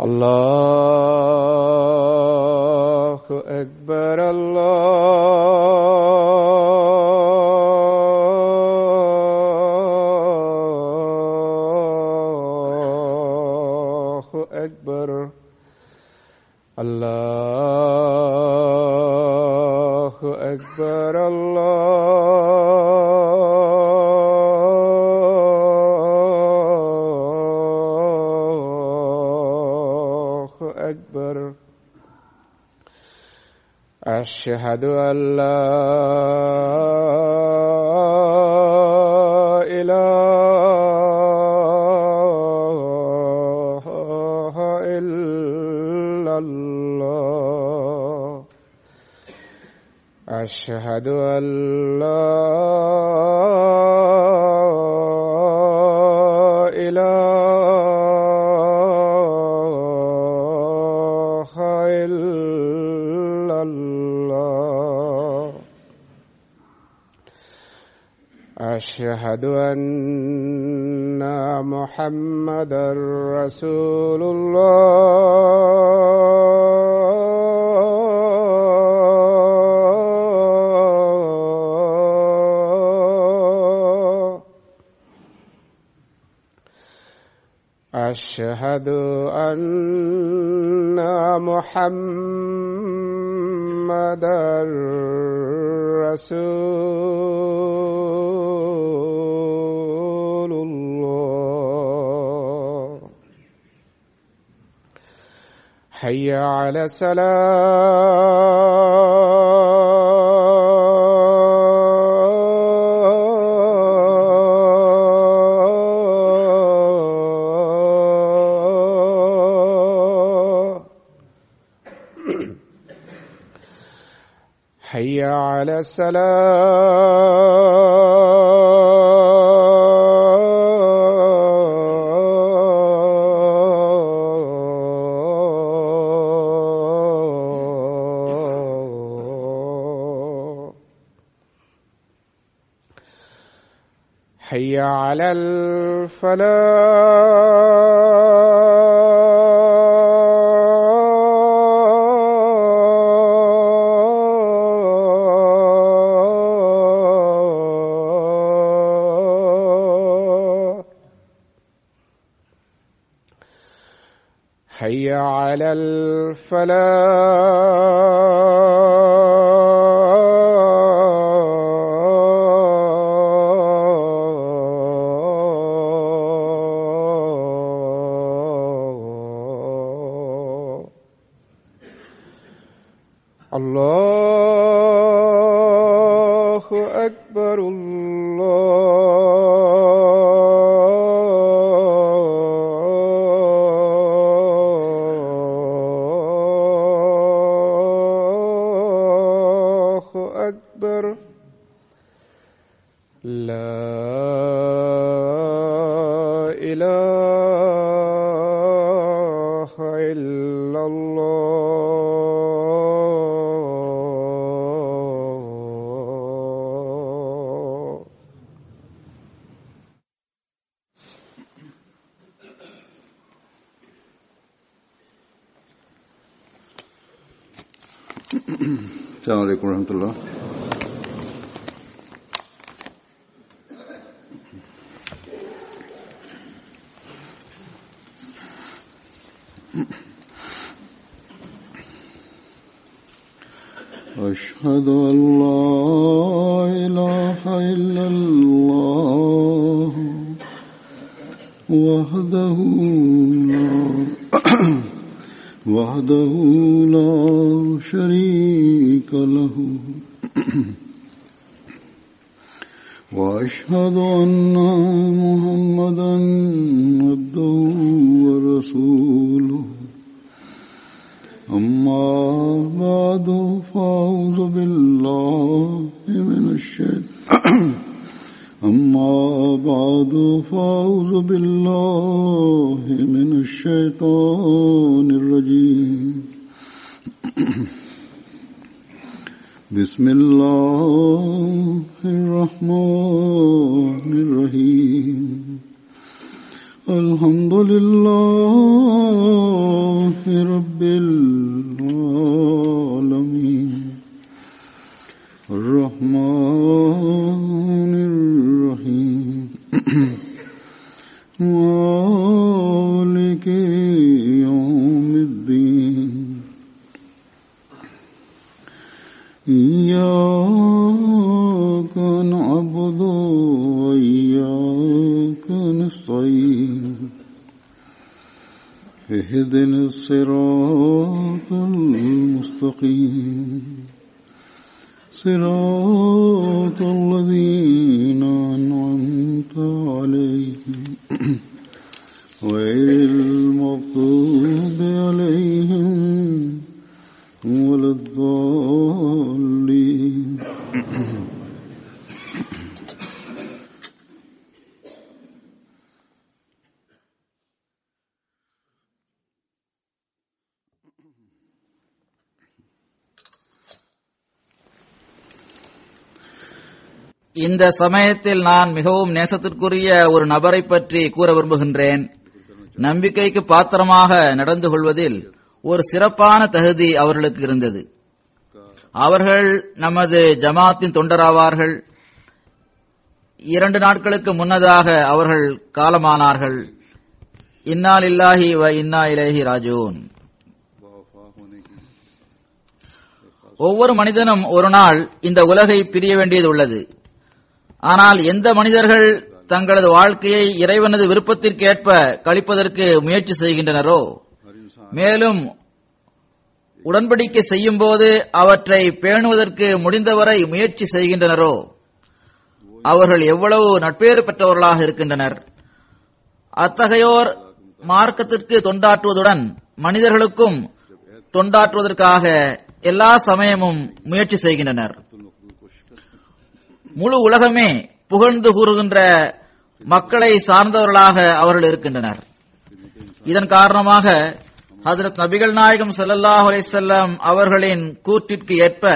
الله أكبر الله أكبر الله أكبر الله أكبر أشهد أن لا إله إلا الله أشهد أن لا إله إلا الله أشهد أن محمدا رسول الله أشهد أن محمدا رسول الله حي على السلام حي على السلام حي على الفلاح حي على الفلاح الله أكبر الله أكبر لا إله إلا الله السلام عليكم ورحمة الله أشهد أن لا إله إلا الله وحده لا وحده لا شريك له وأشهد أن محمدا عبده ورسوله أما بعد فأعوذ بالله من الشيطان أما بعد فأعوذ بالله من الشيطان الرجيم بسم الله الرحمن الرحيم الحمد لله رب العالمين الرحمن الرحيم مالك يوم الدين إياك نعبد وإياك نستعين اهدنا الصراط المستقيم صراط الذين أنعمت عليهم غير المغضوب عليهم ولا الضالين இந்த சமயத்தில் நான் மிகவும் நேசத்திற்குரிய ஒரு நபரை பற்றி கூற விரும்புகின்றேன் நம்பிக்கைக்கு பாத்திரமாக நடந்து கொள்வதில் ஒரு சிறப்பான தகுதி அவர்களுக்கு இருந்தது அவர்கள் நமது ஜமாத்தின் தொண்டராவார்கள் இரண்டு நாட்களுக்கு முன்னதாக அவர்கள் காலமானார்கள் இன்னால் இல்லாஹி வ இன்னா இலேஹி ராஜூன் ஒவ்வொரு மனிதனும் ஒரு நாள் இந்த உலகை பிரிய வேண்டியது உள்ளது ஆனால் எந்த மனிதர்கள் தங்களது வாழ்க்கையை இறைவனது விருப்பத்திற்கேற்ப கழிப்பதற்கு முயற்சி செய்கின்றனரோ மேலும் உடன்படிக்கை செய்யும் போது அவற்றை பேணுவதற்கு முடிந்தவரை முயற்சி செய்கின்றனரோ அவர்கள் எவ்வளவு நட்பேறு பெற்றவர்களாக இருக்கின்றனர் அத்தகையோர் மார்க்கத்திற்கு தொண்டாற்றுவதுடன் மனிதர்களுக்கும் தொண்டாற்றுவதற்காக எல்லா சமயமும் முயற்சி செய்கின்றனர் முழு உலகமே புகழ்ந்து கூறுகின்ற மக்களை சார்ந்தவர்களாக அவர்கள் இருக்கின்றனர் இதன் காரணமாக ஹதரத் நபிகள் நாயகம் ஸல்லல்லாஹு அலைஹி வஸல்லம் அவர்களின் கூற்றிற்கு ஏற்ப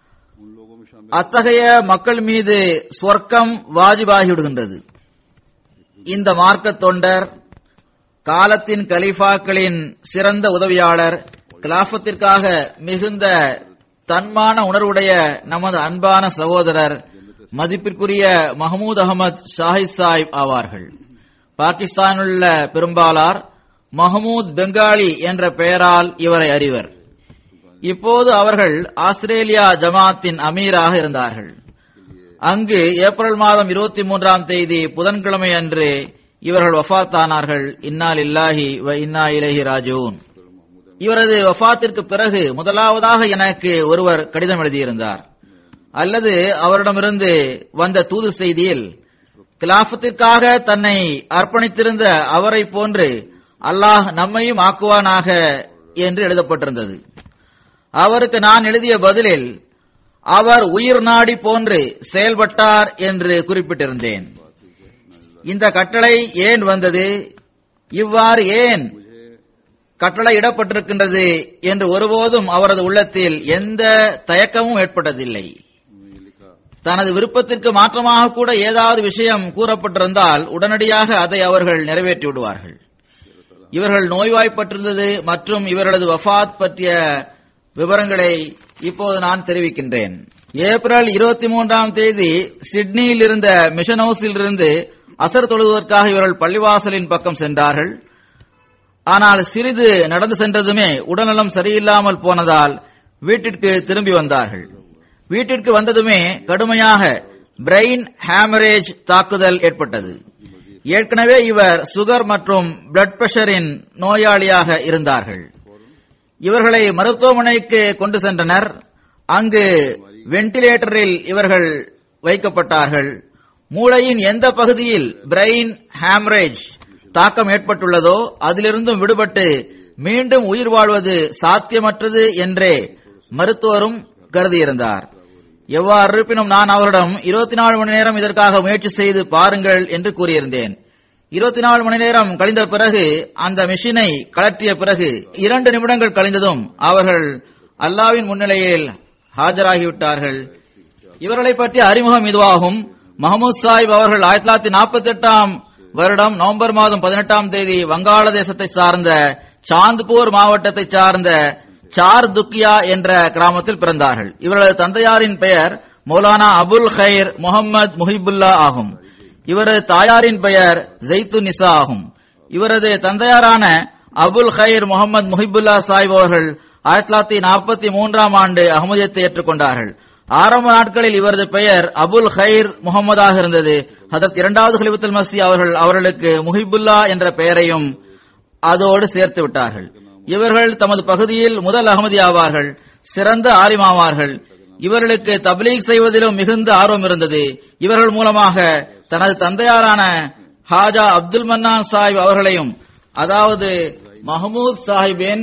அத்தகைய மக்கள் மீது சொர்க்கம் வாஜிபாகிவிடுகின்றது இந்த மார்க்க தொண்டர் காலத்தின் கலீஃபாக்களின் சிறந்த உதவியாளர் கிலாபத்திற்காக மிகுந்த தன்மான உணர்வுடைய நமது அன்பான சகோதரர் மதிப்பிற்குரிய மஹமூத் அகமது ஷாஹித் சாஹிப் ஆவார்கள் பாகிஸ்தானுள்ள பெரும்பாலார் மஹமூத் பெங்காலி என்ற பெயரால் இவரை அறிவர் இப்போது அவர்கள் ஆஸ்திரேலியா ஜமாத்தின் அமீராக இருந்தார்கள் அங்கு ஏப்ரல் மாதம் இருபத்தி மூன்றாம் தேதி புதன்கிழமை அன்று இவர்கள் வஃத்தானார்கள் இன்னால் இல்லாஹி வ இன்னா இலஹி ராஜூன் இவரது வஃத்திற்கு பிறகு முதலாவதாக எனக்கு ஒருவர் கடிதம் எழுதியிருந்தார் அல்லது அவரிடமிருந்து வந்த தூது செய்தியில் கிலாபத்திற்காக தன்னை அர்ப்பணித்திருந்த அவரை போன்று அல்லாஹ் நம்மையும் ஆக்குவானாக என்று எழுதப்பட்டிருந்தது அவருக்கு நான் எழுதிய பதிலில் அவர் உயிர் நாடி போன்று செயல்பட்டார் என்று குறிப்பிட்டிருந்தேன் இந்த கட்டளை ஏன் வந்தது இவ்வாறு ஏன் கட்டளை இடப்பட்டிருக்கின்றது என்று ஒருபோதும் அவரது உள்ளத்தில் எந்த தயக்கமும் ஏற்பட்டதில்லை தனது விருப்பத்திற்கு மாற்றமாக கூட ஏதாவது விஷயம் கூறப்பட்டிருந்தால் உடனடியாக அதை அவர்கள் நிறைவேற்றி விடுவார்கள் இவர்கள் நோய்வாய்ப்பட்டிருந்தது மற்றும் இவர்களது வஃத் பற்றிய விவரங்களை இப்போது நான் தெரிவிக்கின்றேன் ஏப்ரல் இருபத்தி மூன்றாம் தேதி சிட்னியில் இருந்த மிஷன் ஹவுஸில் இருந்து அசர் தொழுவதற்காக இவர்கள் பள்ளிவாசலின் பக்கம் சென்றார்கள் ஆனால் சிறிது நடந்து சென்றதுமே உடல்நலம் சரியில்லாமல் போனதால் வீட்டிற்கு திரும்பி வந்தார்கள் வீட்டிற்கு வந்ததுமே கடுமையாக பிரெயின் ஹேமரேஜ் தாக்குதல் ஏற்பட்டது ஏற்கனவே இவர் சுகர் மற்றும் பிளட் பிரஷரின் நோயாளியாக இருந்தார்கள் இவர்களை மருத்துவமனைக்கு கொண்டு சென்றனர் அங்கு வெண்டிலேட்டரில் இவர்கள் வைக்கப்பட்டார்கள் மூளையின் எந்த பகுதியில் பிரெயின் ஹேமரேஜ் தாக்கம் ஏற்பட்டுள்ளதோ அதிலிருந்தும் விடுபட்டு மீண்டும் உயிர் வாழ்வது சாத்தியமற்றது என்றே மருத்துவரும் கருதியிருந்தார் எவ்வாறு இருப்பினும் நான் அவரிடம் இருபத்தி நாலு மணி நேரம் இதற்காக முயற்சி செய்து பாருங்கள் என்று கூறியிருந்தேன் இருபத்தி நாலு மணி நேரம் கழிந்த பிறகு அந்த மிஷினை கலற்றிய பிறகு இரண்டு நிமிடங்கள் கழிந்ததும் அவர்கள் அல்லாவின் முன்னிலையில் ஆஜராகிவிட்டார்கள் இவர்களை பற்றிய அறிமுகம் இதுவாகும் மஹமூத் சாஹிப் அவர்கள் ஆயிரத்தி தொள்ளாயிரத்தி நாற்பத்தி எட்டாம் வருடம் நவம்பர் மாதம் பதினெட்டாம் தேதி வங்காளதேசத்தை சார்ந்த சாந்த்பூர் மாவட்டத்தை சார்ந்த சார் துக்கியா என்ற கிராமத்தில் பிறந்தார்கள் இவரது தந்தையாரின் பெயர் மௌலானா அபுல் ஹைர் முகமது முஹிபுல்லா ஆகும் இவரது தாயாரின் பெயர் ஜெய்து நிசா ஆகும் இவரது தந்தையாரான அபுல் ஹைர் முகமது முஹிபுல்லா சாஹிப் அவர்கள் ஆயிரத்தி தொள்ளாயிரத்தி நாற்பத்தி மூன்றாம் ஆண்டு அகமதியத்தை ஏற்றுக்கொண்டார்கள் ஆரம்ப நாட்களில் இவரது பெயர் அபுல் ஹைர் முகமதாக இருந்தது அதற்கு இரண்டாவது ஹலிபத்துல் மசி அவர்கள் அவர்களுக்கு முஹிபுல்லா என்ற பெயரையும் அதோடு சேர்த்து விட்டார்கள் இவர்கள் தமது பகுதியில் முதல் அகமதி ஆவார்கள் சிறந்த ஆலிமாவார்கள் இவர்களுக்கு தப்லீக் செய்வதிலும் மிகுந்த ஆர்வம் இருந்தது இவர்கள் மூலமாக தனது தந்தையாரான ஹாஜா அப்துல் மன்னான் சாஹிப் அவர்களையும் அதாவது மஹமூத் சாஹிபின்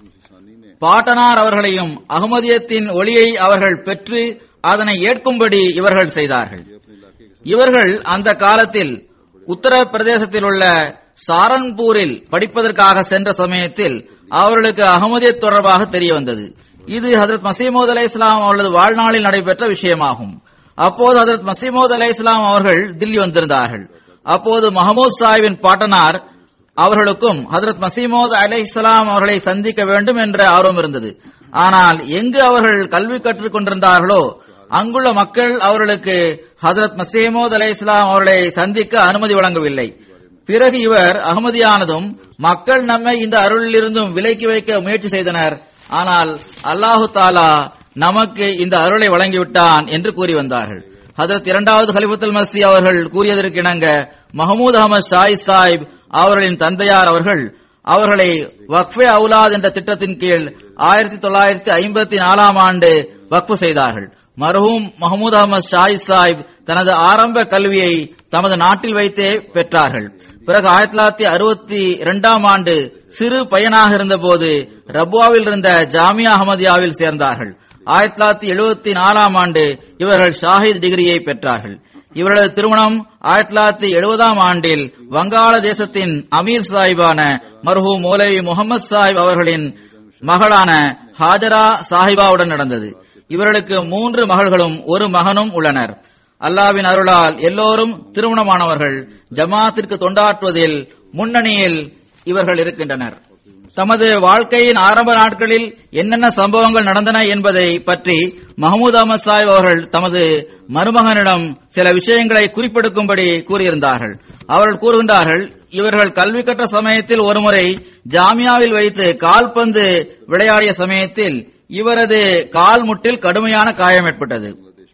பாட்டனார் அவர்களையும் அகமதியத்தின் ஒளியை அவர்கள் பெற்று அதனை ஏற்கும்படி இவர்கள் செய்தார்கள் இவர்கள் அந்த காலத்தில் உத்தரப்பிரதேசத்தில் உள்ள சாரன்பூரில் படிப்பதற்காக சென்ற சமயத்தில் அவர்களுக்கு அகமதியத் தொடர்பாக தெரிய வந்தது இது ஹதரத் மசீமோத் அலை இஸ்லாம் அவர்களது வாழ்நாளில் நடைபெற்ற விஷயமாகும் அப்போது ஹதரத் மசீமோத் அலை இஸ்லாம் அவர்கள் தில்லி வந்திருந்தார்கள் அப்போது மஹமூத் சாஹிபின் பாட்டனார் அவர்களுக்கும் ஹதரத் மசீமோத் அலை இஸ்லாம் அவர்களை சந்திக்க வேண்டும் என்ற ஆர்வம் இருந்தது ஆனால் எங்கு அவர்கள் கல்வி கற்றுக் கொண்டிருந்தார்களோ அங்குள்ள மக்கள் அவர்களுக்கு ஹதரத் மசீமோத் அலை இஸ்லாம் அவர்களை சந்திக்க அனுமதி வழங்கவில்லை பிறகு இவர் அகமதியானதும் மக்கள் நம்மை இந்த அருளிலிருந்தும் விலக்கி வைக்க முயற்சி செய்தனர் ஆனால் அல்லாஹு தாலா நமக்கு இந்த அருளை வழங்கிவிட்டான் என்று கூறி வந்தார்கள் ஹதரத் இரண்டாவது ஹலிஃபத்துல் மசி அவர்கள் கூறியதற்கு இணங்க மஹமூத் அகமது ஷாய் சாஹிப் அவர்களின் தந்தையார் அவர்கள் அவர்களை வக்ஃபே அவுலாத் என்ற திட்டத்தின் கீழ் ஆயிரத்தி தொள்ளாயிரத்தி ஐம்பத்தி நாலாம் ஆண்டு வக்ஃபு செய்தார்கள் மர்ஹூம் மஹமூத் அகமது ஷாய் சாஹிப் தனது ஆரம்ப கல்வியை தமது நாட்டில் வைத்தே பெற்றார்கள் பிறகு ஆயிரத்தி தொள்ளாயிரத்தி அறுபத்தி இரண்டாம் ஆண்டு சிறு பையனாக இருந்தபோது ரபுவாவில் இருந்த ஜாமியா அஹமதியாவில் சேர்ந்தார்கள் ஆயிரத்தி தொள்ளாயிரத்தி எழுபத்தி நாலாம் ஆண்டு இவர்கள் ஷாஹித் டிகிரியை பெற்றார்கள் இவரது திருமணம் ஆயிரத்தி தொள்ளாயிரத்தி எழுபதாம் ஆண்டில் வங்காள தேசத்தின் அமீர் சாஹிபான மர்ஹூம் மௌலவி முகமது சாஹிப் அவர்களின் மகளான ஹாஜரா சாஹிபாவுடன் நடந்தது இவர்களுக்கு மூன்று மகள்களும் ஒரு மகனும் உள்ளனர் அல்லாவின் அருளால் எல்லோரும் திருமணமானவர்கள் ஜமாத்திற்கு தொண்டாற்றுவதில் முன்னணியில் இவர்கள் இருக்கின்றனர் தமது வாழ்க்கையின் ஆரம்ப நாட்களில் என்னென்ன சம்பவங்கள் நடந்தன என்பதை பற்றி மஹமூத் அகமது சாஹிப் அவர்கள் தமது மருமகனிடம் சில விஷயங்களை குறிப்பெடுக்கும்படி கூறியிருந்தார்கள் அவர்கள் கூறுகின்றார்கள் இவர்கள் கல்வி கற்ற சமயத்தில் ஒருமுறை ஜாமியாவில் வைத்து கால்பந்து விளையாடிய சமயத்தில் இவரது கால் முட்டில் கடுமையான காயம் ஏற்பட்டது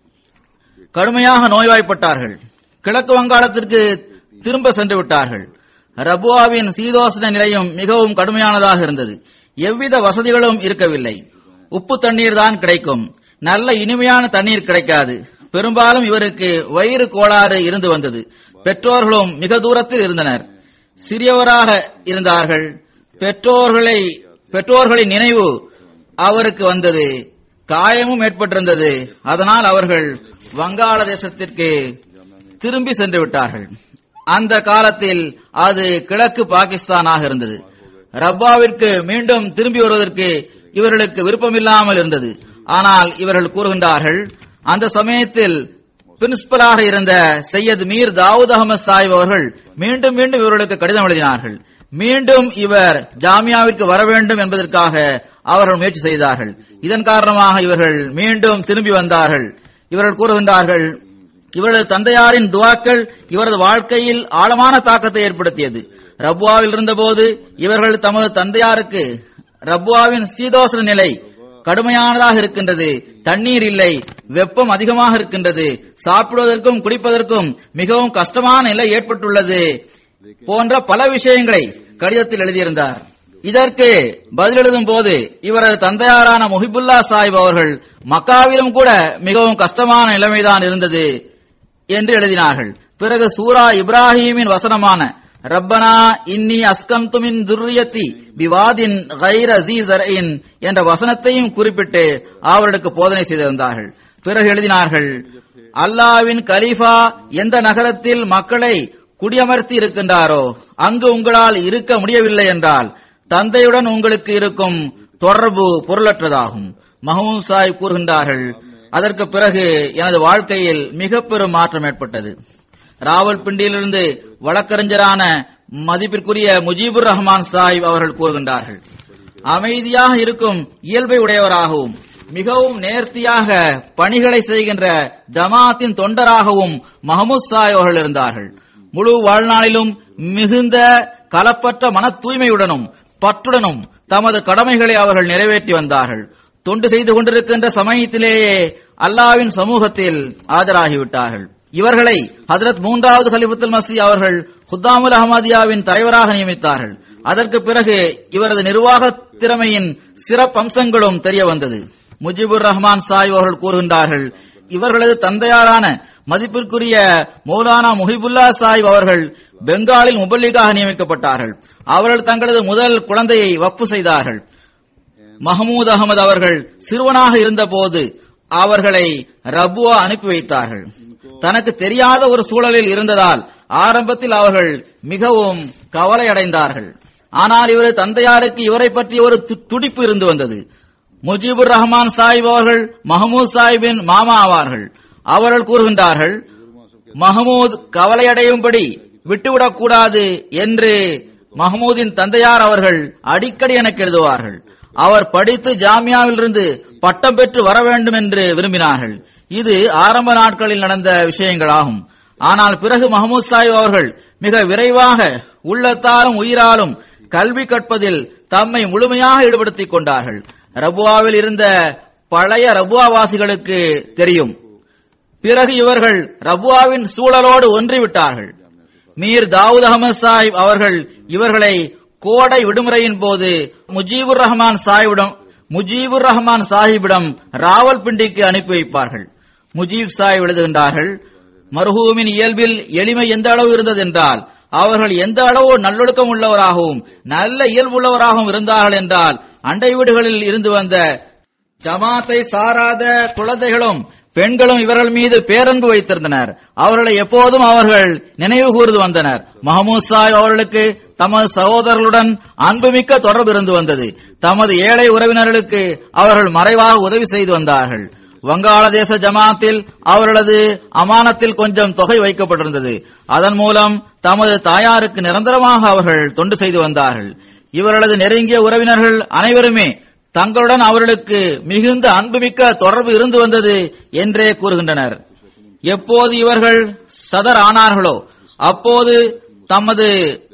கடுமையாக நோய்வாய்ப்பட்டார்கள் கிழக்கு வங்காளத்திற்கு திரும்ப சென்று விட்டார்கள் ரபுவாவின் சீதோசன நிலையும் மிகவும் கடுமையானதாக இருந்தது எவ்வித வசதிகளும் இருக்கவில்லை உப்பு தண்ணீர் தான் கிடைக்கும் நல்ல இனிமையான தண்ணீர் கிடைக்காது பெரும்பாலும் இவருக்கு வயிறு கோளாறு இருந்து வந்தது பெற்றோர்களும் மிக தூரத்தில் இருந்தனர் சிறியவராக இருந்தார்கள் பெற்றோர்களை பெற்றோர்களின் நினைவு அவருக்கு வந்தது காயமும் ஏற்பட்டிருந்தது அதனால் அவர்கள் வங்காளதேசத்திற்கு திரும்பி சென்று விட்டார்கள் அந்த காலத்தில் அது கிழக்கு பாகிஸ்தானாக இருந்தது ரப்பாவிற்கு மீண்டும் திரும்பி வருவதற்கு இவர்களுக்கு விருப்பமில்லாமல் இருந்தது ஆனால் இவர்கள் கூறுகின்றார்கள் அந்த சமயத்தில் பிரின்சிபலாக இருந்த சையத் மீர் தாவூத் அகமது சாஹிப் அவர்கள் மீண்டும் மீண்டும் இவர்களுக்கு கடிதம் எழுதினார்கள் மீண்டும் இவர் ஜாமியாவிற்கு வர வேண்டும் என்பதற்காக அவர்கள் முயற்சி செய்தார்கள் இதன் காரணமாக இவர்கள் மீண்டும் திரும்பி வந்தார்கள் இவர்கள் கூறுகின்றார்கள் இவரது தந்தையாரின் துவாக்கள் இவரது வாழ்க்கையில் ஆழமான தாக்கத்தை ஏற்படுத்தியது ரப்வாவில் இருந்தபோது இவர்கள் தமது தந்தையாருக்கு ரப்வாவின் சீதோசன நிலை கடுமையானதாக இருக்கின்றது தண்ணீர் இல்லை வெப்பம் அதிகமாக இருக்கின்றது சாப்பிடுவதற்கும் குடிப்பதற்கும் மிகவும் கஷ்டமான நிலை ஏற்பட்டுள்ளது போன்ற பல விஷயங்களை கடிதத்தில் எழுதியிருந்தார் இதற்கு பதில் எழுதும் போது இவரது தந்தையாரான முஹிபுல்லா சாஹிப் அவர்கள் மக்காவிலும் கூட மிகவும் கஷ்டமான நிலைமைதான் இருந்தது என்று எழுதினார்கள் பிறகு சூரா இப்ராஹீமின் வசனமான ரப்பனா இன்னி அஸ்கம்து மின் துர்ரியத்தி பிவாதின் கைர ஜீசரின் என்ற வசனத்தையும் குறிப்பிட்டு அவர்களுக்கு போதனை செய்திருந்தார்கள் பிறகு எழுதினார்கள் அல்லாவின் கலீஃபா எந்த நகரத்தில் மக்களை குடியமர்த்தி இருக்கின்றாரோ அங்கு உங்களால் இருக்க முடியவில்லை என்றால் தந்தையுடன் உங்களுக்கு இருக்கும் தொடர்பு பொருளற்றதாகும் மஹமூத் சாஹிப் கூறுகின்றார்கள் அதற்கு பிறகு எனது வாழ்க்கையில் மிக பெரும் மாற்றம் ஏற்பட்டது ராவல்பிண்டியிலிருந்து வழக்கறிஞரான மதிப்பிற்குரிய முஜீபுர் ரஹ்மான் சாஹிப் அவர்கள் கூறுகின்றார்கள் அமைதியாக இருக்கும் இயல்பை உடையவராகவும் மிகவும் நேர்த்தியாக பணிகளை செய்கின்ற ஜமாத்தின் தொண்டராகவும் மஹமூத் சாஹிப் அவர்கள் இருந்தார்கள் முழு வாழ்நாளிலும் மிகுந்த கலப்பற்ற மன தூய்மையுடனும் பற்றுடனும் தமது கடமைகளை அவர்கள் நிறைவேற்றி வந்தார்கள் தொண்டு செய்து கொண்டிருக்கின்ற சமயத்திலேயே அல்லாவின் சமூகத்தில் ஆஜராகிவிட்டார்கள் இவர்களை ஹதரத் மூன்றாவது கலிபத்துல் மசி அவர்கள் ஹுத்தாமுல் அஹமதியாவின் தலைவராக நியமித்தார்கள் அதற்கு பிறகு இவரது நிர்வாக திறமையின் சிறப்பம்சங்களும் தெரிய வந்தது முஜிபுர் ரஹ்மான் சாய் அவர்கள் கூறுகின்றார்கள் இவர்களது தந்தையாரான மதிப்பிற்குரிய மௌலானா முஹிபுல்லா சாஹிப் அவர்கள் பெங்காலில் முபல்லிகாக நியமிக்கப்பட்டார்கள் அவர்கள் தங்களது முதல் குழந்தையை வக்ஃபு செய்தார்கள் மஹமூத் அகமது அவர்கள் சிறுவனாக இருந்தபோது அவர்களை ரபுவா அனுப்பி வைத்தார்கள் தனக்கு தெரியாத ஒரு சூழலில் இருந்ததால் ஆரம்பத்தில் அவர்கள் மிகவும் கவலை அடைந்தார்கள் ஆனால் இவரது தந்தையாருக்கு இவரை பற்றி ஒரு து- துடிப்பு இருந்து வந்தது முஜிபுர் ரஹ்மான் சாஹிப் அவர்கள் மஹமூத் சாஹிபின் மாமா ஆவார்கள் அவர்கள் கூறுகின்றார்கள் மஹமூத் கவலையடையும்படி விட்டுவிடக் கூடாது என்று மஹமூதின் தந்தையார் அவர்கள் அடிக்கடி எனக்கு எழுதுவார்கள் அவர் படித்து ஜாமியாவிலிருந்து பட்டம் பெற்று வர வேண்டும் என்று விரும்பினார்கள் இது ஆரம்ப நாட்களில் நடந்த விஷயங்களாகும் ஆனால் பிறகு மஹமூத் சாஹிப் அவர்கள் மிக விரைவாக உள்ளத்தாலும் உயிராலும் கல்வி கற்பதில் தம்மை முழுமையாக ஈடுபடுத்திக் கொண்டார்கள் ரபுவாவில் இருந்த பழைய ரபுவாவாசிகளுக்கு தெரியும் பிறகு இவர்கள் ரபுவாவின் சூழலோடு ஒன்றிவிட்டார்கள் மீர் தாவூத் அகமது சாஹிப் அவர்கள் இவர்களை கோடை விடுமுறையின் போது முஜீபுர் ரஹ்மான் சாஹிபிடம் முஜீபுர் ரஹ்மான் சாஹிபிடம் ராவல்பிண்டிக்கு அனுப்பி வைப்பார்கள் முஜீப் சாஹிப் எழுதுகின்றார்கள் மர்ஹூமின் இயல்பில் எளிமை எந்த அளவு இருந்தது என்றால் அவர்கள் எந்த அளவு நல்லொழுக்கம் உள்ளவராகவும் நல்ல இயல்புள்ளவராகவும் இருந்தார்கள் என்றால் அண்டை வீடுகளில் இருந்து வந்த ஜமாத்தை சாராத குழந்தைகளும் பெண்களும் இவர்கள் மீது பேரன்பு வைத்திருந்தனர் அவர்களை எப்போதும் அவர்கள் நினைவு கூர்ந்து வந்தனர் மஹமூத் சாஹிப் அவர்களுக்கு தமது சகோதரர்களுடன் அன்புமிக்க தொடர்பு இருந்து வந்தது தமது ஏழை உறவினர்களுக்கு அவர்கள் மறைவாக உதவி செய்து வந்தார்கள் வங்காளதேச ஜமாத்தில் அவர்களது அமானத்தில் கொஞ்சம் தொகை வைக்கப்பட்டிருந்தது அதன் மூலம் தமது தாயாருக்கு நிரந்தரமாக அவர்கள் தொண்டு செய்து வந்தார்கள் இவர்களது நெருங்கிய உறவினர்கள் அனைவருமே தங்களுடன் அவர்களுக்கு மிகுந்த அன்புமிக்க தொடர்பு இருந்து வந்தது என்றே கூறுகின்றனர் எப்போது இவர்கள் சதர் ஆனார்களோ அப்போது தமது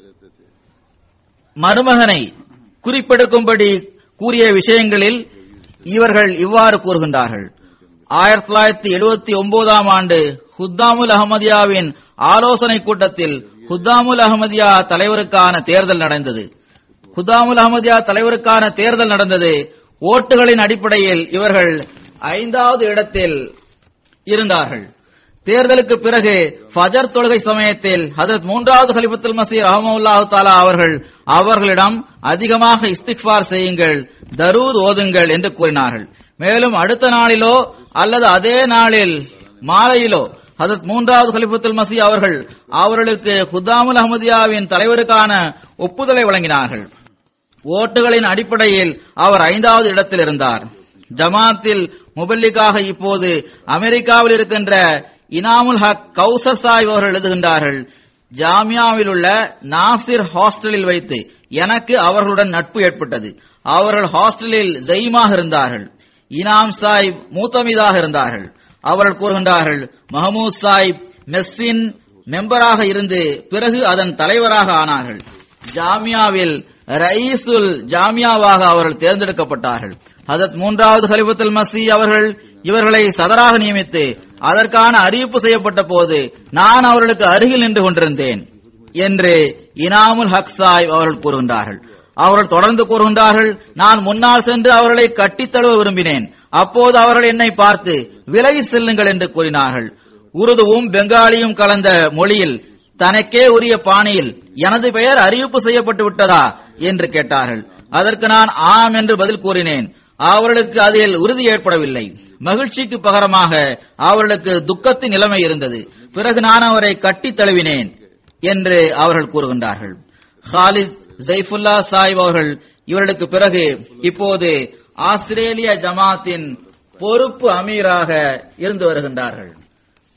மருமகனை குறிப்பெடுக்கும்படி கூறிய விஷயங்களில் இவர்கள் இவ்வாறு கூறுகின்றார்கள் ஆயிரத்தி தொள்ளாயிரத்தி எழுபத்தி ஒன்பதாம் ஆண்டு ஹுத்தாமுல் அஹமதியாவின் ஆலோசனை கூட்டத்தில் ஹுத்தாமுல் அஹமதியா தலைவருக்கான தேர்தல் நடந்தது ஹுதாமுல் அஹமதியா தலைவருக்கான தேர்தல் நடந்தது ஓட்டுகளின் அடிப்படையில் இவர்கள் ஐந்தாவது இடத்தில் இருந்தார்கள் தேர்தலுக்கு பிறகு ஃபஜர் தொழுகை சமயத்தில் ஹதரத் மூன்றாவது கலிபத்துல் மசீர் அஹமதுல்லாஹு தாலா அவர்கள் அவர்களிடம் அதிகமாக இஸ்திக்பார் செய்யுங்கள் தரூத் ஓதுங்கள் என்று கூறினார்கள் மேலும் அடுத்த நாளிலோ அல்லது அதே நாளில் மாலையிலோ ஹதரத் மூன்றாவது கலிபத்துல் மசி அவர்கள் அவர்களுக்கு ஹுதாமுல் அஹமதியாவின் தலைவருக்கான ஒப்புதலை வழங்கினார்கள் ஓட்டுகளின் அடிப்படையில் அவர் ஐந்தாவது இடத்தில் இருந்தார் ஜமாத்தில் முபல்லிக்காக இப்போது அமெரிக்காவில் இருக்கின்ற இனாமுல் ஹக் கௌசர் சாஹிப் அவர்கள் எழுதுகின்றார்கள் ஜாமியாவில் உள்ள நாசிர் ஹாஸ்டலில் வைத்து எனக்கு அவர்களுடன் நட்பு ஏற்பட்டது அவர்கள் ஹாஸ்டலில் ஜெயிமாக இருந்தார்கள் இனாம் சாஹிப் மூத்தமிதாக இருந்தார்கள் அவர்கள் கூறுகின்றார்கள் மஹமூத் சாஹிப் மெஸ்ஸின் மெம்பராக இருந்து பிறகு அதன் தலைவராக ஆனார்கள் ஜாமியாவில் ரயீசுல் ஜாமியாவாக அவர்கள் தேர்ந்தெடுக்கப்பட்டார்கள் ஹதரத் மூன்றாவது ஹலிபத்துல் மசி அவர்கள் இவர்களை சதராக நியமித்து அதற்கான அறிவிப்பு செய்யப்பட்ட போது நான் அவர்களுக்கு அருகில் நின்று கொண்டிருந்தேன் என்று இனாமுல் ஹக் சாஹிப் அவர்கள் கூறுகின்றார்கள் அவர்கள் தொடர்ந்து கூறுகின்றார்கள் நான் முன்னால் சென்று அவர்களை கட்டித் தழுவ விரும்பினேன் அப்போது அவர்கள் என்னை பார்த்து விலகி செல்லுங்கள் என்று கூறினார்கள் உருதுவும் பெங்காலியும் கலந்த மொழியில் தனக்கே உரிய பாணியில் எனது பெயர் அறிவிப்பு செய்யப்பட்டு விட்டதா என்று கேட்டார்கள் அதற்கு நான் ஆம் என்று பதில் கூறினேன் அவர்களுக்கு அதில் உறுதி ஏற்படவில்லை மகிழ்ச்சிக்கு பகரமாக அவர்களுக்கு துக்கத்தின் நிலைமை இருந்தது பிறகு நான் அவரை கட்டித் தழுவினேன் என்று அவர்கள் கூறுகின்றார்கள் ஹாலித் ஜெய்ஃபுல்லா சாஹிப் அவர்கள் இவர்களுக்கு பிறகு இப்போது ஆஸ்திரேலிய ஜமாத்தின் பொறுப்பு அமீராக இருந்து வருகின்றார்கள்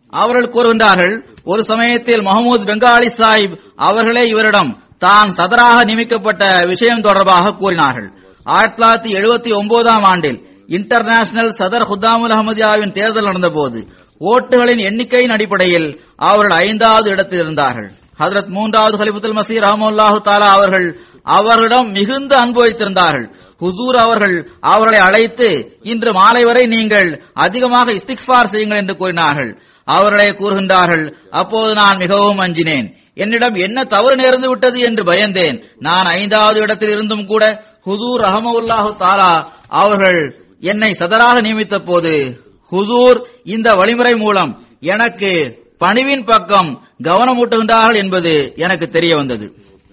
அவர்கள் கூறுகின்றார்கள் ஒரு சமயத்தில் முகமது பெங்காலி சாஹிப் அவர்களே இவரிடம் தான் சதராக நியமிக்கப்பட்ட விஷயம் தொடர்பாக கூறினார்கள் ஆயிரத்தி தொள்ளாயிரத்தி எழுபத்தி ஒன்பதாம் ஆண்டில் இன்டர்நேஷனல் சதர் ஹுதாமுல் அஹமதியாவின் தேர்தல் நடந்தபோது ஓட்டுகளின் எண்ணிக்கையின் அடிப்படையில் அவர்கள் ஐந்தாவது இடத்தில் இருந்தார்கள் ஹதரத் மூன்றாவது ஹலிஃபத்துல் மசீர் ரஹமுல்லாஹு தாலா அவர்கள் அவர்களிடம் மிகுந்த அன்பு வைத்திருந்தார்கள் ஹுசூர் அவர்கள் அவர்களை அழைத்து இன்று மாலை வரை நீங்கள் அதிகமாக இஸ்திக்ஃபார் செய்யுங்கள் என்று கூறினார்கள் அவர்களே கூறுகின்றார்கள் அப்போது நான் மிகவும் அஞ்சினேன் என்னிடம் என்ன தவறு நேர்ந்து விட்டது என்று பயந்தேன் நான் ஐந்தாவது இடத்தில் இருந்தும் கூட ஹுசூர் ரஹமவுல்லாஹு தாலா அவர்கள் என்னை சதராக நியமித்த போது ஹுசூர் இந்த வழிமுறை மூலம் எனக்கு பணிவின் பக்கம் கவனமூட்டுகின்றார்கள் என்பது எனக்கு தெரிய வந்தது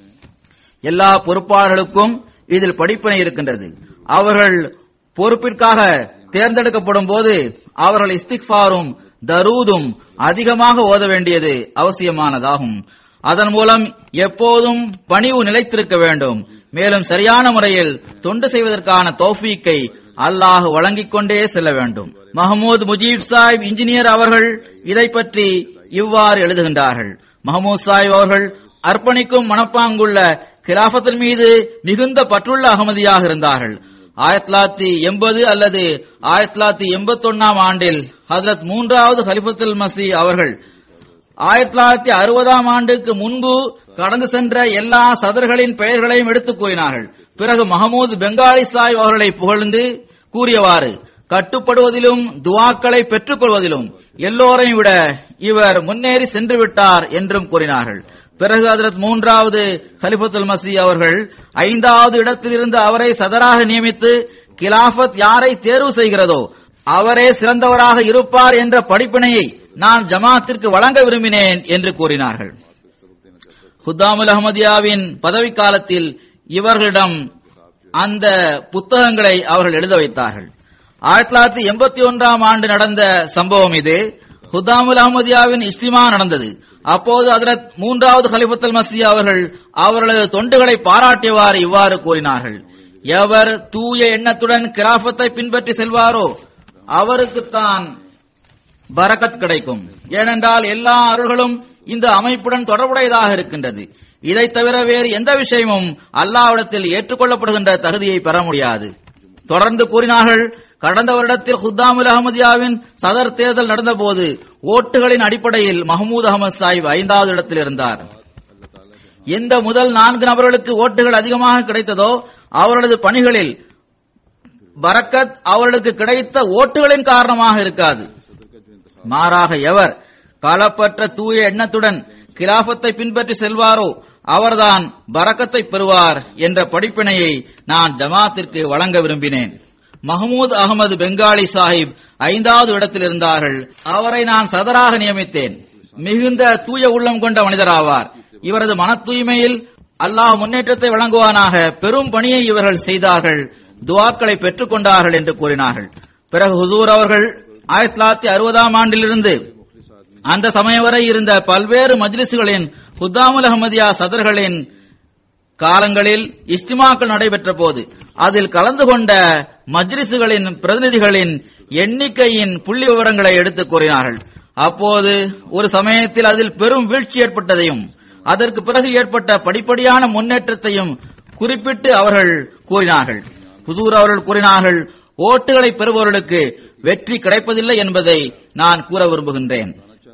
எல்லா பொறுப்பாளர்களுக்கும் இதில் படிப்பினை இருக்கின்றது அவர்கள் பொறுப்பிற்காக தேர்ந்தெடுக்கப்படும் போது அவர்கள் இஸ்திக்ஃபாரும் தரூதும் அதிகமாக ஓத வேண்டியது அவசியமானதாகும் அதன் மூலம் எப்போதும் பணிவு நிலைத்திருக்க வேண்டும் மேலும் சரியான முறையில் தொண்டு செய்வதற்கான தௌஃபீக்கை அல்லாஹ் வழங்கிக் கொண்டே செல்ல வேண்டும் மஹமூத் முஜீப் சாஹிப் இன்ஜினியர் அவர்கள் இதை பற்றி இவ்வாறு எழுதுகின்றார்கள் மஹமூத் சாஹிப் அவர்கள் அர்ப்பணிக்கும் மனப்பாங்குள்ள கிலாபத்தின் மீது மிகுந்த பற்றுள்ள அகமதியாக இருந்தார்கள் ஆயிரத்தி தொள்ளாயிரத்தி எண்பது அல்லது ஆயிரத்தி தொள்ளாயிரத்தி எண்பத்தி ஒன்னாம் ஆண்டில் ஹதரத் மூன்றாவது ஹலிஃபத்துல் மசி அவர்கள் ஆயிரத்தி தொள்ளாயிரத்தி அறுபதாம் ஆண்டுக்கு முன்பு கடந்து சென்ற எல்லா சதர்களின் பெயர்களையும் எடுத்துக் கூறினார்கள் பிறகு மஹமூத் பெங்காலி சாய் அவர்களை புகழ்ந்து கூறியவாறு கட்டுப்படுவதிலும் துவாக்களை பெற்றுக் கொள்வதிலும் எல்லோரையும் விட இவர் முன்னேறி சென்று விட்டார் என்றும் கூறினார்கள் பிறகு ஹதரத் மூன்றாவது ஹலிஃபத்துல் மசி அவர்கள் ஐந்தாவது இடத்தில் இருந்து அவரை சதராக நியமித்து கிலாஃபத் யாரை தேர்வு செய்கிறதோ அவரே சிறந்தவராக இருப்பார் என்ற படிப்பினையை நான் ஜமாத்திற்கு வழங்க விரும்பினேன் என்று கூறினார்கள் ஹுத்தாமுல் அஹமதியாவின் பதவி காலத்தில் இவர்களிடம் அந்த புத்தகங்களை அவர்கள் எழுத வைத்தார்கள் ஆயிரத்தி தொள்ளாயிரத்தி எண்பத்தி ஒன்றாம் ஆண்டு நடந்த சம்பவம் இது ஹுதாமுல் அஹமதியாவின் இஸ்திமா நடந்தது அப்போது அதரத் மூன்றாவது ஹலிஃபத்துல் மசி அவர்கள் அவர்களது தொண்டுகளை பாராட்டியவாறு இவ்வாறு கூறினார்கள் எவர் தூய எண்ணத்துடன் கிராஃபத்தை பின்பற்றி செல்வாரோ அவருக்குத்தான் பரக்கத் கிடைக்கும் ஏனென்றால் எல்லா அருள்களும் இந்த அமைப்புடன் தொடர்புடையதாக இருக்கின்றது இதை தவிர வேறு எந்த விஷயமும் அல்லாவிடத்தில் ஏற்றுக்கொள்ளப்படுகின்ற தகுதியை பெற முடியாது தொடர்ந்து கூறினார்கள் கடந்த வருடத்தில் ஹுத்தாமுல் அகமதியாவின் சதர் தேர்தல் நடந்தபோது ஓட்டுகளின் அடிப்படையில் மஹமூத் அகமது சாஹிப் ஐந்தாவது இடத்தில் இருந்தார் எந்த முதல் நான்கு நபர்களுக்கு ஓட்டுகள் அதிகமாக கிடைத்ததோ அவர்களது பணிகளில் பரக்கத் அவர்களுக்கு கிடைத்த ஓட்டுகளின் காரணமாக இருக்காது மாறாக எவர் காலப்பற்ற தூய எண்ணத்துடன் கிலாபத்தை பின்பற்றி செல்வாரோ அவர்தான் பரக்கத்தை பெறுவார் என்ற படிப்பினையை நான் ஜமாத்திற்கு வழங்க விரும்பினேன் மஹமூத் அகமது பெங்காலி சாஹிப் ஐந்தாவது இடத்தில் இருந்தார்கள் அவரை நான் சதராக நியமித்தேன் மிகுந்த தூய உள்ளம் கொண்ட மனிதராவார் இவரது மன தூய்மையில் அல்லாஹ் முன்னேற்றத்தை வழங்குவானாக பெரும் பணியை இவர்கள் செய்தார்கள் துவாக்களை பெற்றுக் கொண்டார்கள் என்று கூறினார்கள் பிறகு ஹுசூர் அவர்கள் ஆயிரத்தி தொள்ளாயிரத்தி அறுபதாம் ஆண்டிலிருந்து அந்த சமயம் வரை இருந்த பல்வேறு மஜ்லிசுகளின் ஹுத்தாமுல் அஹமதியா சதர்களின் காலங்களில் இஸ்திமாக்கள் நடைபெற்ற போது அதில் கலந்து கொண்ட மஜ்லிசுகளின் பிரதிநிதிகளின் எண்ணிக்கையின் புள்ளி விவரங்களை எடுத்துக் கூறினார்கள் அப்போது ஒரு சமயத்தில் அதில் பெரும் வீழ்ச்சி ஏற்பட்டதையும் அதற்கு பிறகு ஏற்பட்ட படிப்படியான முன்னேற்றத்தையும் குறிப்பிட்டு அவர்கள் கூறினார்கள் புதூர் அவர்கள் கூறினார்கள் ஓட்டுகளை பெறுபவர்களுக்கு வெற்றி கிடைப்பதில்லை என்பதை நான் கூற விரும்புகின்றேன்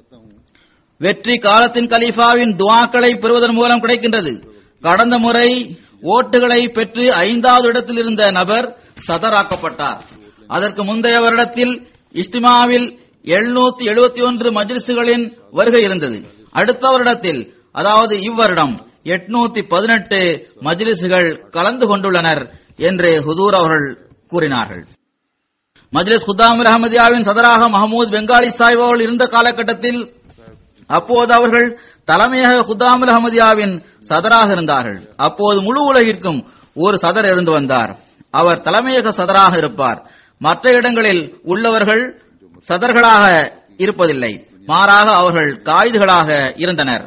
வெற்றி காலத்தின் கலீஃபாவின் துவாக்களை பெறுவதன் மூலம் கிடைக்கின்றது கடந்த முறை ஓட்டுகளை பெற்று ஐந்தாவது இடத்தில் இருந்த நபர் சதராக்கப்பட்டார் அதற்கு முந்தைய வருடத்தில் இஸ்திமாவில் எழுநூத்தி எழுபத்தி ஒன்று மஜ்லிசுகளின் வருகை இருந்தது அடுத்த வருடத்தில் அதாவது இவ்வருடம் எட்நூத்தி பதினெட்டு மஜ்லிசுகள் கலந்து கொண்டுள்ளனர் என்று ஹுதூர் அவர்கள் கூறினார்கள் மஜ்லிஸ் குத்தாமில் அஹமதியாவின் சதராக மஹமூத் பெங்காலி சாஹிப் அவர்கள் இருந்த காலகட்டத்தில் அப்போது அவர்கள் தலைமையக குத்தாமுல் அஹமதியாவின் சதராக இருந்தார்கள் அப்போது முழு உலகிற்கும் ஒரு சதர் இருந்து வந்தார் அவர் தலைமையக சதராக இருப்பார் மற்ற இடங்களில் உள்ளவர்கள் சதர்களாக இருப்பதில்லை மாறாக அவர்கள் காய்துகளாக இருந்தனர்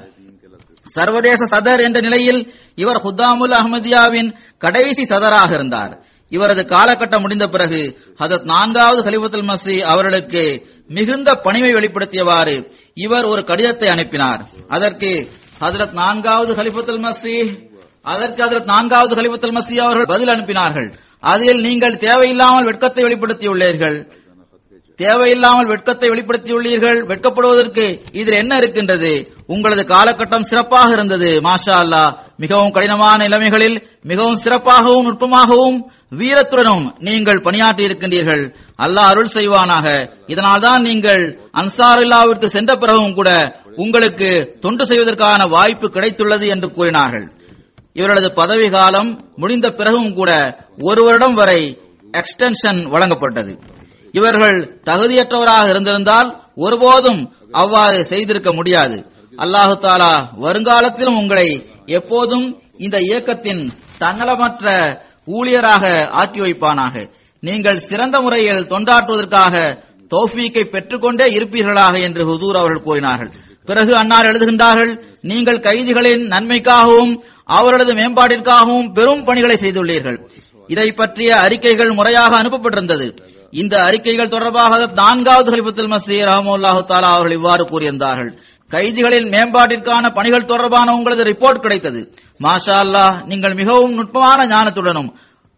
சர்வதேச சதர் என்ற நிலையில் இவர் ஹுத்தாமுல் அஹமதியாவின் கடைசி சதராக இருந்தார் இவரது காலகட்டம் முடிந்த பிறகு ஹதரத் நான்காவது ஹலிஃபத்துல் மசி அவர்களுக்கு மிகுந்த பணிவை வெளிப்படுத்தியவாறு இவர் ஒரு கடிதத்தை அனுப்பினார் அதற்கு ஹதரத் நான்காவது ஹலிஃபத்துல் மசி அதற்கு ஹதரத் நான்காவது ஹலிஃபத்துல் மசி அவர்கள் பதில் அனுப்பினார்கள் அதில் நீங்கள் தேவையில்லாமல் வெட்கத்தை வெளிப்படுத்தியுள்ளீர்கள் தேவையில்லாமல் வெட்கத்தை வெளிப்படுத்தியுள்ளீர்கள் வெட்கப்படுவதற்கு இதில் என்ன இருக்கின்றது உங்களது காலகட்டம் சிறப்பாக இருந்தது மாஷா அல்லாஹ் மிகவும் கடினமான நிலைமைகளில் மிகவும் சிறப்பாகவும் நுட்பமாகவும் வீரத்துடனும் நீங்கள் பணியாற்றி இருக்கின்றீர்கள் அல்லாஹ் அருள் செய்வானாக இதனால்தான் நீங்கள் அன்சாருல்லாவிற்கு சென்ற பிறகும் கூட உங்களுக்கு தொண்டு செய்வதற்கான வாய்ப்பு கிடைத்துள்ளது என்று கூறினார்கள் இவர்களது பதவி காலம் முடிந்த பிறகும் கூட ஒரு வருடம் வரை எக்ஸ்டென்ஷன் வழங்கப்பட்டது இவர்கள் தகுதியற்றவராக இருந்திருந்தால் ஒருபோதும் அவ்வாறு செய்திருக்க முடியாது அல்லாஹு தாலா வருங்காலத்திலும் உங்களை எப்போதும் இந்த இயக்கத்தின் தன்னலமற்ற ஊழியராக ஆக்கி வைப்பானாக நீங்கள் சிறந்த முறையில் தொண்டாற்றுவதற்காக தௌஃபீக்கை பெற்றுக்கொண்டே இருப்பீர்களாக என்று ஹுசூர் அவர்கள் கூறினார்கள் பிறகு அன்னார் எழுதுகின்றார்கள் நீங்கள் கைதிகளின் நன்மைக்காகவும் அவர்களது மேம்பாட்டிற்காகவும் பெரும் பணிகளை செய்துள்ளீர்கள் இதை பற்றிய அறிக்கைகள் முறையாக அனுப்பப்பட்டிருந்தது இந்த அறிக்கைகள் தொடர்பாக நான்காவது ஹலிபத்துல் மசீர் ரஹமுல்லாஹு தாலா அவர்கள் இவ்வாறு கூறியிருந்தார்கள் கைதிகளின் மேம்பாட்டிற்கான பணிகள் தொடர்பான உங்களது ரிப்போர்ட் கிடைத்தது மாஷா அல்லாஹ் நீங்கள் மிகவும் நுட்பமான ஞானத்துடனும்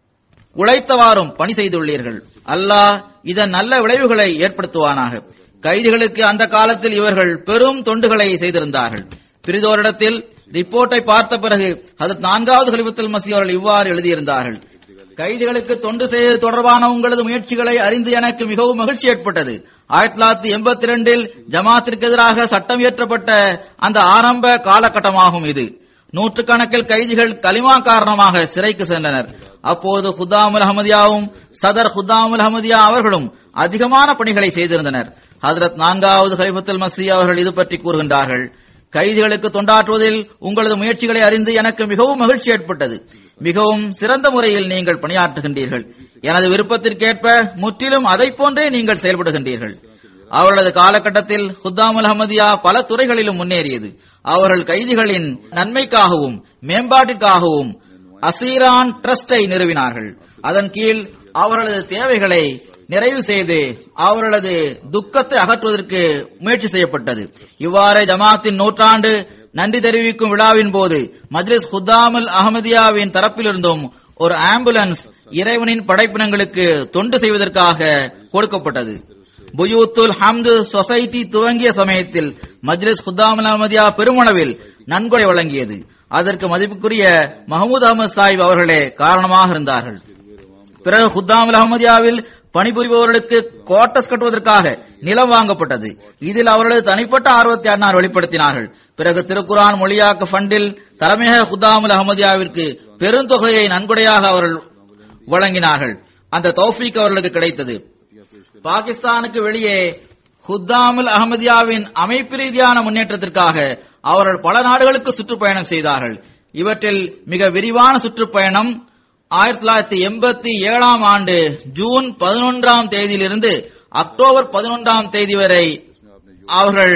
உழைத்தவாறும் பணி செய்துள்ளீர்கள் அல்லாஹ் இதன் நல்ல விளைவுகளை ஏற்படுத்துவானாக கைதிகளுக்கு அந்த காலத்தில் இவர்கள் பெரும் தொண்டுகளை செய்திருந்தார்கள் பிரிதோரிடத்தில் ரிப்போர்ட்டை பார்த்த பிறகு அது நான்காவது கலிபத்துல் மசி அவர்கள் இவ்வாறு எழுதியிருந்தார்கள் கைதிகளுக்கு தொண்டு செய்வது தொடர்பான உங்களது முயற்சிகளை அறிந்து எனக்கு மிகவும் மகிழ்ச்சி ஏற்பட்டது ஆயிரத்தி தொள்ளாயிரத்தி எண்பத்தி இரண்டில் ஜமாத்திற்கு எதிராக சட்டம் இயற்றப்பட்ட அந்த ஆரம்ப காலகட்டமாகும் இது நூற்றுக்கணக்கில் கைதிகள் கலிமா காரணமாக சிறைக்கு சென்றனர் அப்போது ஹுதாமுல் அஹமதியாவும் சதர் ஹுதாமுல் அஹமதியா அவர்களும் அதிகமான பணிகளை செய்திருந்தனர் ஹதரத் நான்காவது ஹலிஃபத்துல் மசி அவர்கள் இது பற்றி கூறுகின்றார்கள் கைதிகளுக்கு தொண்டாற்றுவதில் உங்களது முயற்சிகளை அறிந்து எனக்கு மிகவும் மகிழ்ச்சி ஏற்பட்டது மிகவும் சிறந்த முறையில் நீங்கள் பணியாற்றுகின்றீர்கள் எனது விருப்பத்திற்கேற்ப முற்றிலும் அதை போன்றே நீங்கள் செயல்படுகின்றீர்கள் அவர்களது காலகட்டத்தில் ஹுத்தாமுல் அஹமதியா பல துறைகளிலும் முன்னேறியது அவர்கள் கைதிகளின் நன்மைக்காகவும் மேம்பாட்டிற்காகவும் அசீரான் ட்ரஸ்டை நிறுவினார்கள் அதன் கீழ் அவர்களது தேவைகளை நிறைவு செய்து அவர்களது துக்கத்தை அகற்றுவதற்கு முயற்சி செய்யப்பட்டது இவ்வாறு ஜமாத்தின் நூற்றாண்டு நன்றி தெரிவிக்கும் விழாவின் போது மஜ்லிஸ் ஹுத்தாமுல் அஹமதியாவின் தரப்பிலிருந்தும் ஒரு ஆம்புலன்ஸ் இறைவனின் படைப்பினங்களுக்கு தொண்டு செய்வதற்காக கொடுக்கப்பட்டது புயூத்துல் ஹம்து சொசைட்டி துவங்கிய சமயத்தில் மஜ்லிஸ் ஹுத்தாமுல் அஹமதியா பெருமளவில் நன்கொடை வழங்கியது அதற்கு மதிப்புக்குரிய மஹமூத் அகமது சாஹிப் அவர்களே காரணமாக இருந்தார்கள் பிறகு ஹுத்தாமுல் அஹமதியாவில் பணிபுரிபவர்களுக்கு குவார்டர்ஸ் கட்டுவதற்காக நிலம் வாங்கப்பட்டது இதில் அவர்களது தனிப்பட்ட ஆர்வத்தை அன்னார் வெளிப்படுத்தினார்கள் பிறகு திருக்குரான் மொழியாக்க ஃபண்டில் தலைமையக ஹுத்தாமுல் அஹமதியாவிற்கு பெருந்தொகையை நன்கொடையாக அவர்கள் வழங்கினார்கள் அந்த தௌஃபீக் அவர்களுக்கு கிடைத்தது பாகிஸ்தானுக்கு வெளியே ஹுத்தாமுல் அகமதியாவின் அமைப்பு ரீதியான முன்னேற்றத்திற்காக அவர்கள் பல நாடுகளுக்கு சுற்றுப்பயணம் செய்தார்கள் இவற்றில் மிக விரிவான சுற்றுப்பயணம் ஆயிரத்தி தொள்ளாயிரத்தி எண்பத்தி ஏழாம் ஆண்டு ஜூன் பதினொன்றாம் தேதியிலிருந்து அக்டோபர் பதினொன்றாம் தேதி வரை அவர்கள்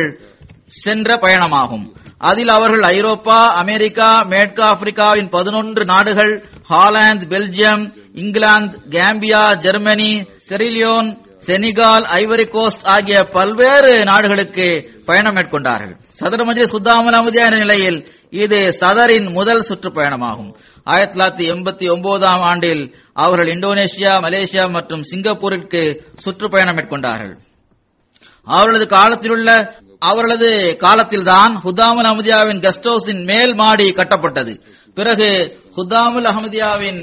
சென்ற பயணமாகும் அதில் அவர்கள் ஐரோப்பா அமெரிக்கா மேற்கு ஆப்பிரிக்காவின் பதினொன்று நாடுகள் Holland Belgium England Gambia Germany Sierra Leone Senegal ivory coast ஆகிய பல்வேறு நாடுகளுக்கு பயணம் மேற்கொண்டார்கள் சதர் மஜ்லிஸ் சுத்தாமல் அமைதியான நிலையில் இது சதரின் முதல் சுற்றுப்பயணமாகும் ஆயிரத்தி தொள்ளாயிரத்தி எண்பத்தி ஒன்பதாம் ஆண்டில் அவர்கள் இந்தோனேஷியா மலேசியா மற்றும் சிங்கப்பூருக்கு சுற்றுப்பயணம் மேற்கொண்டார்கள் அவர்களது காலத்திலுள்ள அவர்களது காலத்தில்தான் ஹுதாமுல் அஹமதியாவின் கெஸ்ட் ஹவுஸின் மேல் மாடி கட்டப்பட்டது பிறகு ஹுதாமுல் அஹமதியாவின்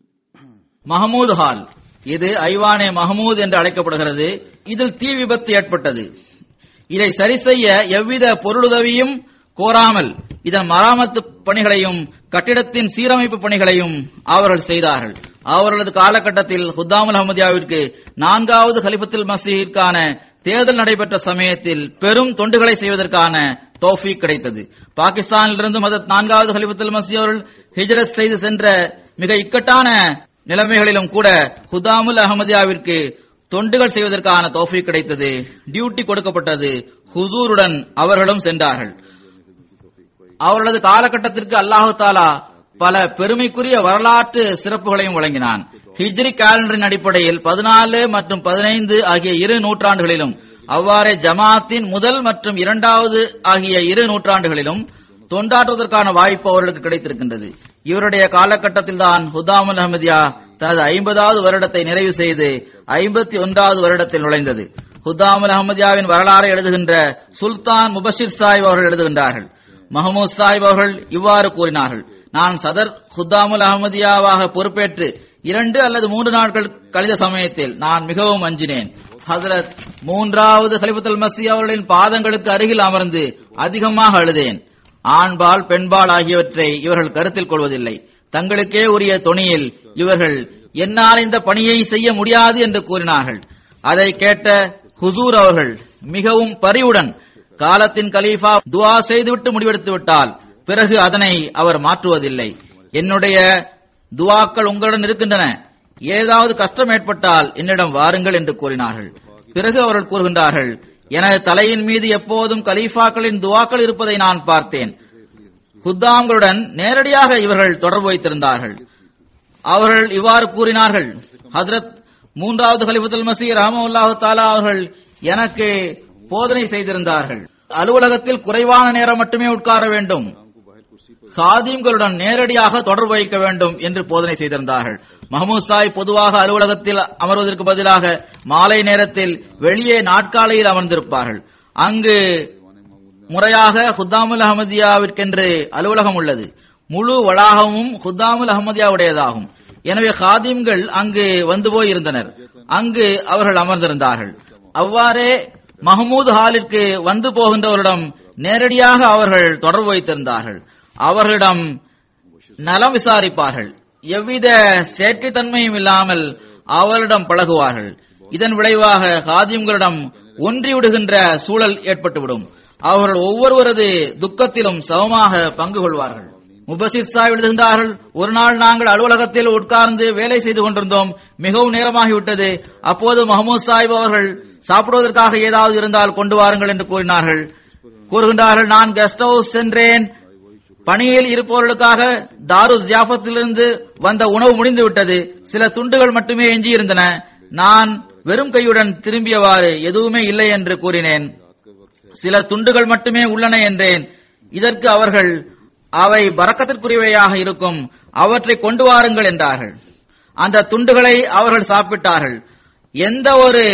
மஹமூத் ஹால் இது ஐவானே மஹமூத் என்று அழைக்கப்படுகிறது இதில் தீ விபத்து ஏற்பட்டது இதை சரி செய்ய எவ்வித பொருளுதவியும் கோராமல் இதன் மராமத்து பணிகளையும் கட்டிடத்தின் சீரமைப்பு பணிகளையும் அவர்கள் செய்தார்கள் அவர்களது காலகட்டத்தில் ஹுத்தாமுல் அஹமதியாவிற்கு நான்காவது ஹலிஃபத்துல் மசீதிற்கான தேர்தல் நடைபெற்ற சமயத்தில் பெரும் தொண்டுகளை செய்வதற்கான தோஃபீக் கிடைத்தது பாகிஸ்தானிலிருந்து மதத் நான்காவது ஹலிஃபத்துல் மசீத் அவர்கள் ஹிஜ்ரத் செய்து சென்ற மிக இக்கட்டான நிலைமைகளிலும் கூட ஹுதாமுல் அஹமதியாவிற்கு தொண்டுகள் செய்வதற்கான தோஃபீக் கிடைத்தது டியூட்டி கொடுக்கப்பட்டது ஹுசூருடன் அவர்களும் சென்றார்கள் அவர்களது காலகட்டத்திற்கு அல்லாஹு தாலா பல பெருமைக்குரிய வரலாற்று சிறப்புகளையும் வழங்கினான் ஹிஜ்ரி காலண்டரின் அடிப்படையில் பதினாலு மற்றும் பதினைந்து ஆகிய இரு நூற்றாண்டுகளிலும் அவ்வாறே ஜமாத்தின் முதல் மற்றும் இரண்டாவது ஆகிய இரு நூற்றாண்டுகளிலும் தொண்டாற்றுவதற்கான வாய்ப்பு அவர்களுக்கு கிடைத்திருக்கின்றது இவருடைய காலகட்டத்தில் தான் ஹுதாமுல் அஹமதியா தனது ஐம்பதாவது வருடத்தை நிறைவு செய்து ஐம்பத்தி ஒன்றாவது வருடத்தில் நுழைந்தது ஹுதாமுல் அஹமதியாவின் வரலாறை எழுதுகின்ற சுல்தான் முபஷிர் சாஹிப் அவர்கள் எழுதுகின்றார்கள் மஹமூத் சாஹிப் அவர்கள் இவ்வாறு கூறினார்கள் நான் சதர் ஹுதாமுல் அஹமதியாவாக பொறுப்பேற்று இரண்டு அல்லது மூன்று நாட்கள் கழித சமயத்தில் நான் மிகவும் அஞ்சினேன் ஹசரத் மூன்றாவது ஹலிஃபத்துல் மசி அவர்களின் பாதங்களுக்கு அருகில் அமர்ந்து அதிகமாக அழுதேன் ஆண்பால் பெண்பால் ஆகியவற்றை இவர்கள் கருத்தில் கொள்வதில்லை தங்களுக்கே உரிய துணியில் இவர்கள் என்னால் இந்த பணியை செய்ய முடியாது என்று கூறினார்கள் அதை கேட்ட ஹுசூர் அவர்கள் மிகவும் பரிவுடன் காலத்தின் கலீஃபா துவா செய்துவிட்டு முடிவெடுத்து விட்டால் பிறகு அதனை அவர் மாற்றுவதில்லை என்னுடைய துவாக்கள் உங்களுடன் இருக்கின்றன ஏதாவது கஷ்டம் ஏற்பட்டால் என்னிடம் வாருங்கள் என்று கூறினார்கள் பிறகு அவர்கள் கூறுகின்றார்கள் எனது தலையின் மீது எப்போதும் கலீஃபாக்களின் துவாக்கள் இருப்பதை நான் பார்த்தேன் ஹுத்தாம்களுடன் நேரடியாக இவர்கள் தொடர்பு வைத்திருந்தார்கள் அவர்கள் இவ்வாறு கூறினார்கள் ஹஜரத் மூன்றாவது ஹலிஃபத்துல் மசீ ரஹமுல்லாஹு தாலா அவர்கள் எனக்கு போதனை செய்திருந்தார்கள் அலுவலகத்தில் குறைவான நேரம் மட்டுமே உட்கார வேண்டும் காதீம்களுடன் நேரடியாக தொடர்பு வைக்க வேண்டும் என்று போதனை செய்திருந்தார்கள் மஹமூத் சாய் பொதுவாக அலுவலகத்தில் அமர்வதற்கு பதிலாக மாலை நேரத்தில் வெளியே நாட்காலையில் அமர்ந்திருப்பார்கள் அங்கு முறையாக ஹுத்தாமுல் அஹமதியாவிற்கென்று அலுவலகம் உள்ளது முழு வளாகமும் ஹுத்தாமுல் அஹமதியாவுடையதாகும் எனவே ஹாதிம்கள் அங்கு வந்து போய் இருந்தனர் அங்கு அவர்கள் அமர்ந்திருந்தார்கள் அவ்வாறே மஹமூத் ஹாலிற்கு வந்து போகின்றவரிடம் நேரடியாக அவர்கள் தொடர்பு வைத்திருந்தார்கள் அவர்களிடம் நலம் விசாரிப்பார்கள் எவ்வித செயற்கைத்தன்மையும் இல்லாமல் அவர்களிடம் பழகுவார்கள் இதன் விளைவாக ஹாதிம்களிடம் ஒன்றிவிடுகின்ற சூழல் ஏற்பட்டுவிடும் அவர்கள் ஒவ்வொருவரது துக்கத்திலும் சமமாக பங்கு கொள்வார்கள் முபசிர் சாஹிப் எழுதுகின்றார்கள் ஒரு நாள் நாங்கள் அலுவலகத்தில் உட்கார்ந்து வேலை செய்து கொண்டிருந்தோம் மிகவும் நேரமாகிவிட்டது அப்போது மஹமூத் சாஹிப் அவர்கள் சாப்பிடுவதற்காக ஏதாவது இருந்தால் கொண்டு வாருங்கள் என்று கூறினார்கள் கூறுகின்றார்கள் நான் கெஸ்ட் ஹவுஸ் சென்றேன் பணியில் இருப்பவர்களுக்காக தாரு ஜியாஃபத்திலிருந்து வந்த உணவு முடிந்து விட்டது சில துண்டுகள் மட்டுமே எஞ்சியிருந்தன நான் வெறும் கையுடன் திரும்பியவாறு எதுவுமே இல்லை என்று கூறினேன் சில துண்டுகள் மட்டுமே உள்ளன என்றேன் இதற்கு அவர்கள் அவை பறக்கத்திற்குரியவையாக இருக்கும் அவற்றை கொண்டு வாருங்கள் என்றார்கள் அந்த துண்டுகளை அவர்கள் சாப்பிட்டார்கள் எந்த ஒரு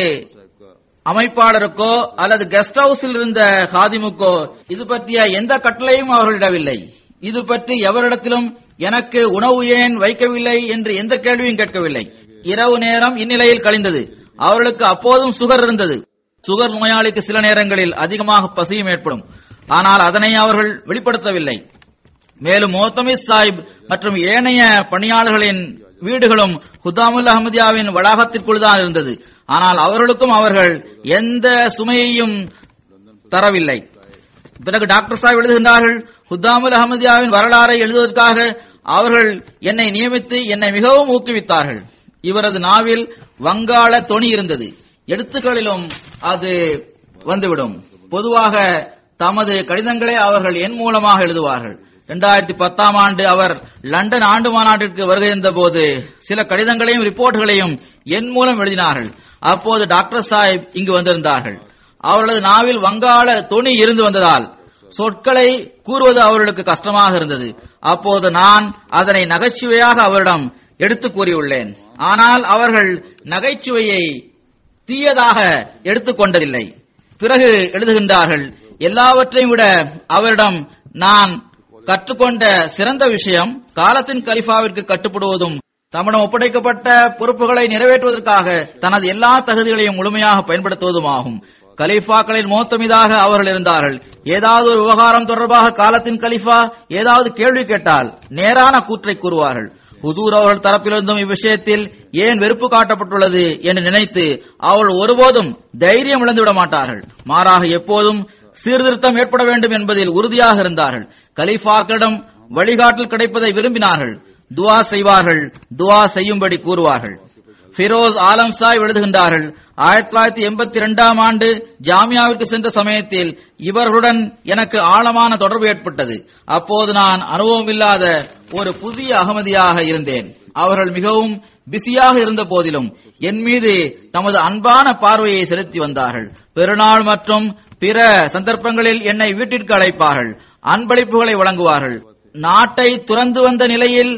அமைப்பாளருக்கோ அல்லது கெஸ்ட் ஹவுஸில் இருந்த காதிமுக்கோ இது பற்றிய எந்த கட்டளையும் அவர்களிடவில்லை இது பற்றி எவரிடத்திலும் எனக்கு உணவு ஏன் வைக்கவில்லை என்று எந்த கேள்வியும் கேட்கவில்லை இரவு நேரம் இந்நிலையில் கழிந்தது அவர்களுக்கு அப்போதும் சுகர் இருந்தது சுகர் நோயாளிக்கு சில நேரங்களில் அதிகமாக பசியும் ஏற்படும் ஆனால் அதனை அவர்கள் வெளிப்படுத்தவில்லை மேலும் மோத்தமிஸ் சாஹிப் மற்றும் ஏனைய பணியாளர்களின் வீடுகளும் ஹுதாமுல் அஹமதியாவின் வளாகத்திற்குள் தான் இருந்தது ஆனால் அவர்களுக்கும் அவர்கள் எந்த சுமையையும் தரவில்லை பிறகு டாக்டர் சாஹிப் எழுதுகின்றார்கள் ஹுதாமுல் அஹமதியாவின் வரலாறை எழுதுவதற்காக அவர்கள் என்னை நியமித்து என்னை மிகவும் ஊக்குவித்தார்கள் இவரது நாவில் வங்காள தொனி இருந்தது எழுத்துக்களிலும் அது வந்துவிடும் பொதுவாக தமது கடிதங்களை அவர்கள் என் மூலமாக எழுதுவார்கள் இரண்டாயிரத்தி பத்தாம் ஆண்டு அவர் லண்டன் ஆண்டு மாநாட்டிற்கு வருகை இருந்த போது சில கடிதங்களையும் ரிப்போர்ட்டுகளையும் என் மூலம் எழுதினார்கள் அப்போது டாக்டர் சாஹிப் இங்கு வந்திருந்தார்கள் அவர்களது நாவில் வங்காள தொனி இருந்து வந்ததால் சொற்களை கூறுவது அவர்களுக்கு கஷ்டமாக இருந்தது அப்போது நான் அதனை நகைச்சுவையாக அவரிடம் எடுத்து கூறியுள்ளேன் ஆனால் அவர்கள் நகைச்சுவையை தீயதாக எடுத்துக்கொண்டதில்லை பிறகு எழுதுகின்றார்கள் எல்லாவற்றையும் விட அவரிடம் நான் கற்றுக்கொண்ட சிறந்த விஷயம் காலத்தின் கலிஃபாவிற்கு கட்டுப்படுவதும் தம்மிடம் ஒப்படைக்கப்பட்ட பொறுப்புகளை நிறைவேற்றுவதற்காக தனது எல்லா தகுதிகளையும் முழுமையாக பயன்படுத்துவதும் ஆகும் கலீஃபாக்களின் மோத்தமிதாக அவர்கள் இருந்தார்கள் ஏதாவது ஒரு விவகாரம் தொடர்பாக காலத்தின் கலிஃபா ஏதாவது கேள்வி கேட்டால் நேரான கூற்றை கூறுவார்கள் ஹுதூர் அவர்கள் தரப்பிலிருந்தும் இவ்விஷயத்தில் ஏன் வெறுப்பு காட்டப்பட்டுள்ளது என்று நினைத்து அவர்கள் ஒருபோதும் தைரியம் இழந்துவிட மாட்டார்கள் மாறாக எப்போதும் சீர்திருத்தம் ஏற்பட வேண்டும் என்பதில் உறுதியாக இருந்தார்கள் கலீஃபாக்களிடம் வழிகாட்டல் கிடைப்பதை விரும்பினார்கள் துவா செய்வார்கள் துவா செய்யும்படி கூறுவார்கள் ஃபிரோஸ் ஆலம் சாய் எழுதுகின்றார்கள் ஆயிரத்தி தொள்ளாயிரத்தி எண்பத்தி இரண்டாம் ஆண்டு ஜாமியாவிற்கு சென்ற சமயத்தில் இவர்களுடன் எனக்கு ஆழமான தொடர்பு ஏற்பட்டது அப்போது நான் அனுபவமில்லாத ஒரு புதிய அகமதியாக இருந்தேன் அவர்கள் மிகவும் பிஸியாக இருந்த போதிலும் என் மீது தமது அன்பான பார்வையை செலுத்தி வந்தார்கள் பெருநாள் மற்றும் பிற சந்தர்ப்பங்களில் என்னை வீட்டிற்கு அழைப்பார்கள் அன்பளிப்புகளை வழங்குவார்கள் நாட்டை துறந்து வந்த நிலையில்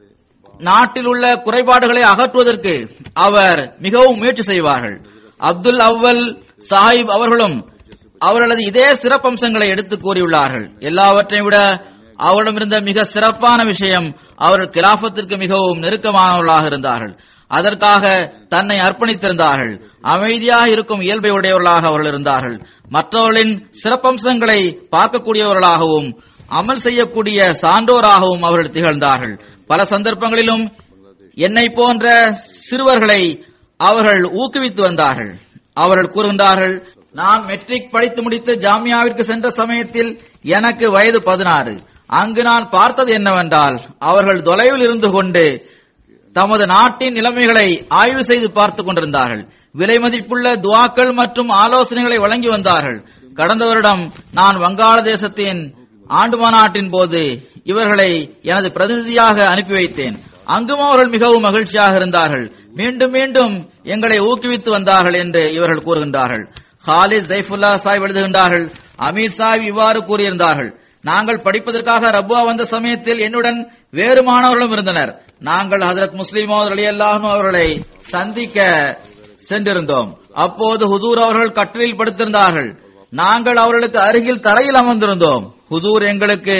நாட்டில் உள்ள குறைபாடுகளை அகற்றுவதற்கு அவர் மிகவும் முயற்சி செய்வார்கள் அப்துல் அவ்வல் சாஹிப் அவர்களும் அவர்களது இதே சிறப்பம்சங்களை எடுத்து கூறியுள்ளார்கள் எல்லாவற்றையும் விட அவரிடம் இருந்த மிக சிறப்பான விஷயம் அவர்கள் கிலாபத்திற்கு மிகவும் நெருக்கமானவர்களாக இருந்தார்கள் அதற்காக தன்னை அர்ப்பணித்திருந்தார்கள் அமைதியாக இருக்கும் இயல்பை உடையவர்களாக அவர்கள் இருந்தார்கள் மற்றவர்களின் சிறப்பம்சங்களை பார்க்கக்கூடியவர்களாகவும் அமல் செய்யக்கூடிய சான்றோராகவும் அவர்கள் திகழ்ந்தார்கள் பல சந்தர்ப்பங்களிலும் என்னை போன்ற சிறுவர்களை அவர்கள் ஊக்குவித்து வந்தார்கள் அவர்கள் கூறுகின்றார்கள் நான் மெட்ரிக் படித்து முடித்து ஜாமியாவிற்கு சென்ற சமயத்தில் எனக்கு வயது பதினாறு அங்கு நான் பார்த்தது என்னவென்றால் அவர்கள் தொலைவில் இருந்து கொண்டு தமது நாட்டின் நிலைமைகளை ஆய்வு செய்து பார்த்துக் கொண்டிருந்தார்கள் விலை மதிப்புள்ள துவாக்கள் மற்றும் ஆலோசனைகளை வழங்கி வந்தார்கள் கடந்த வருடம் நான் வங்காளதேசத்தின் ஆண்டு மாநாட்டின் போது இவர்களை எனது பிரதிநிதியாக அனுப்பி வைத்தேன் அங்கும் அவர்கள் மிகவும் மகிழ்ச்சியாக இருந்தார்கள் மீண்டும் மீண்டும் எங்களை ஊக்குவித்து வந்தார்கள் என்று இவர்கள் கூறுகின்றார்கள் ஹாலித் ஜைஃபுல்லா சாஹிப் எழுதுகின்றார்கள் அமீர் சாஹிப் இவ்வாறு கூறியிருந்தார்கள் நாங்கள் படிப்பதற்காக ரப்புவா வந்த சமயத்தில் என்னுடன் வேறு மாணவர்களும் இருந்தனர் நாங்கள் ஹசரத் முஸ்லிமோ அலி அவர்களை சந்திக்க சென்றிருந்தோம் அப்போது ஹுதூர் அவர்கள் கட்டிலில் படுத்திருந்தார்கள் நாங்கள் அவர்களுக்கு அருகில் தரையில் அமர்ந்திருந்தோம் ஹுதூர் எங்களுக்கு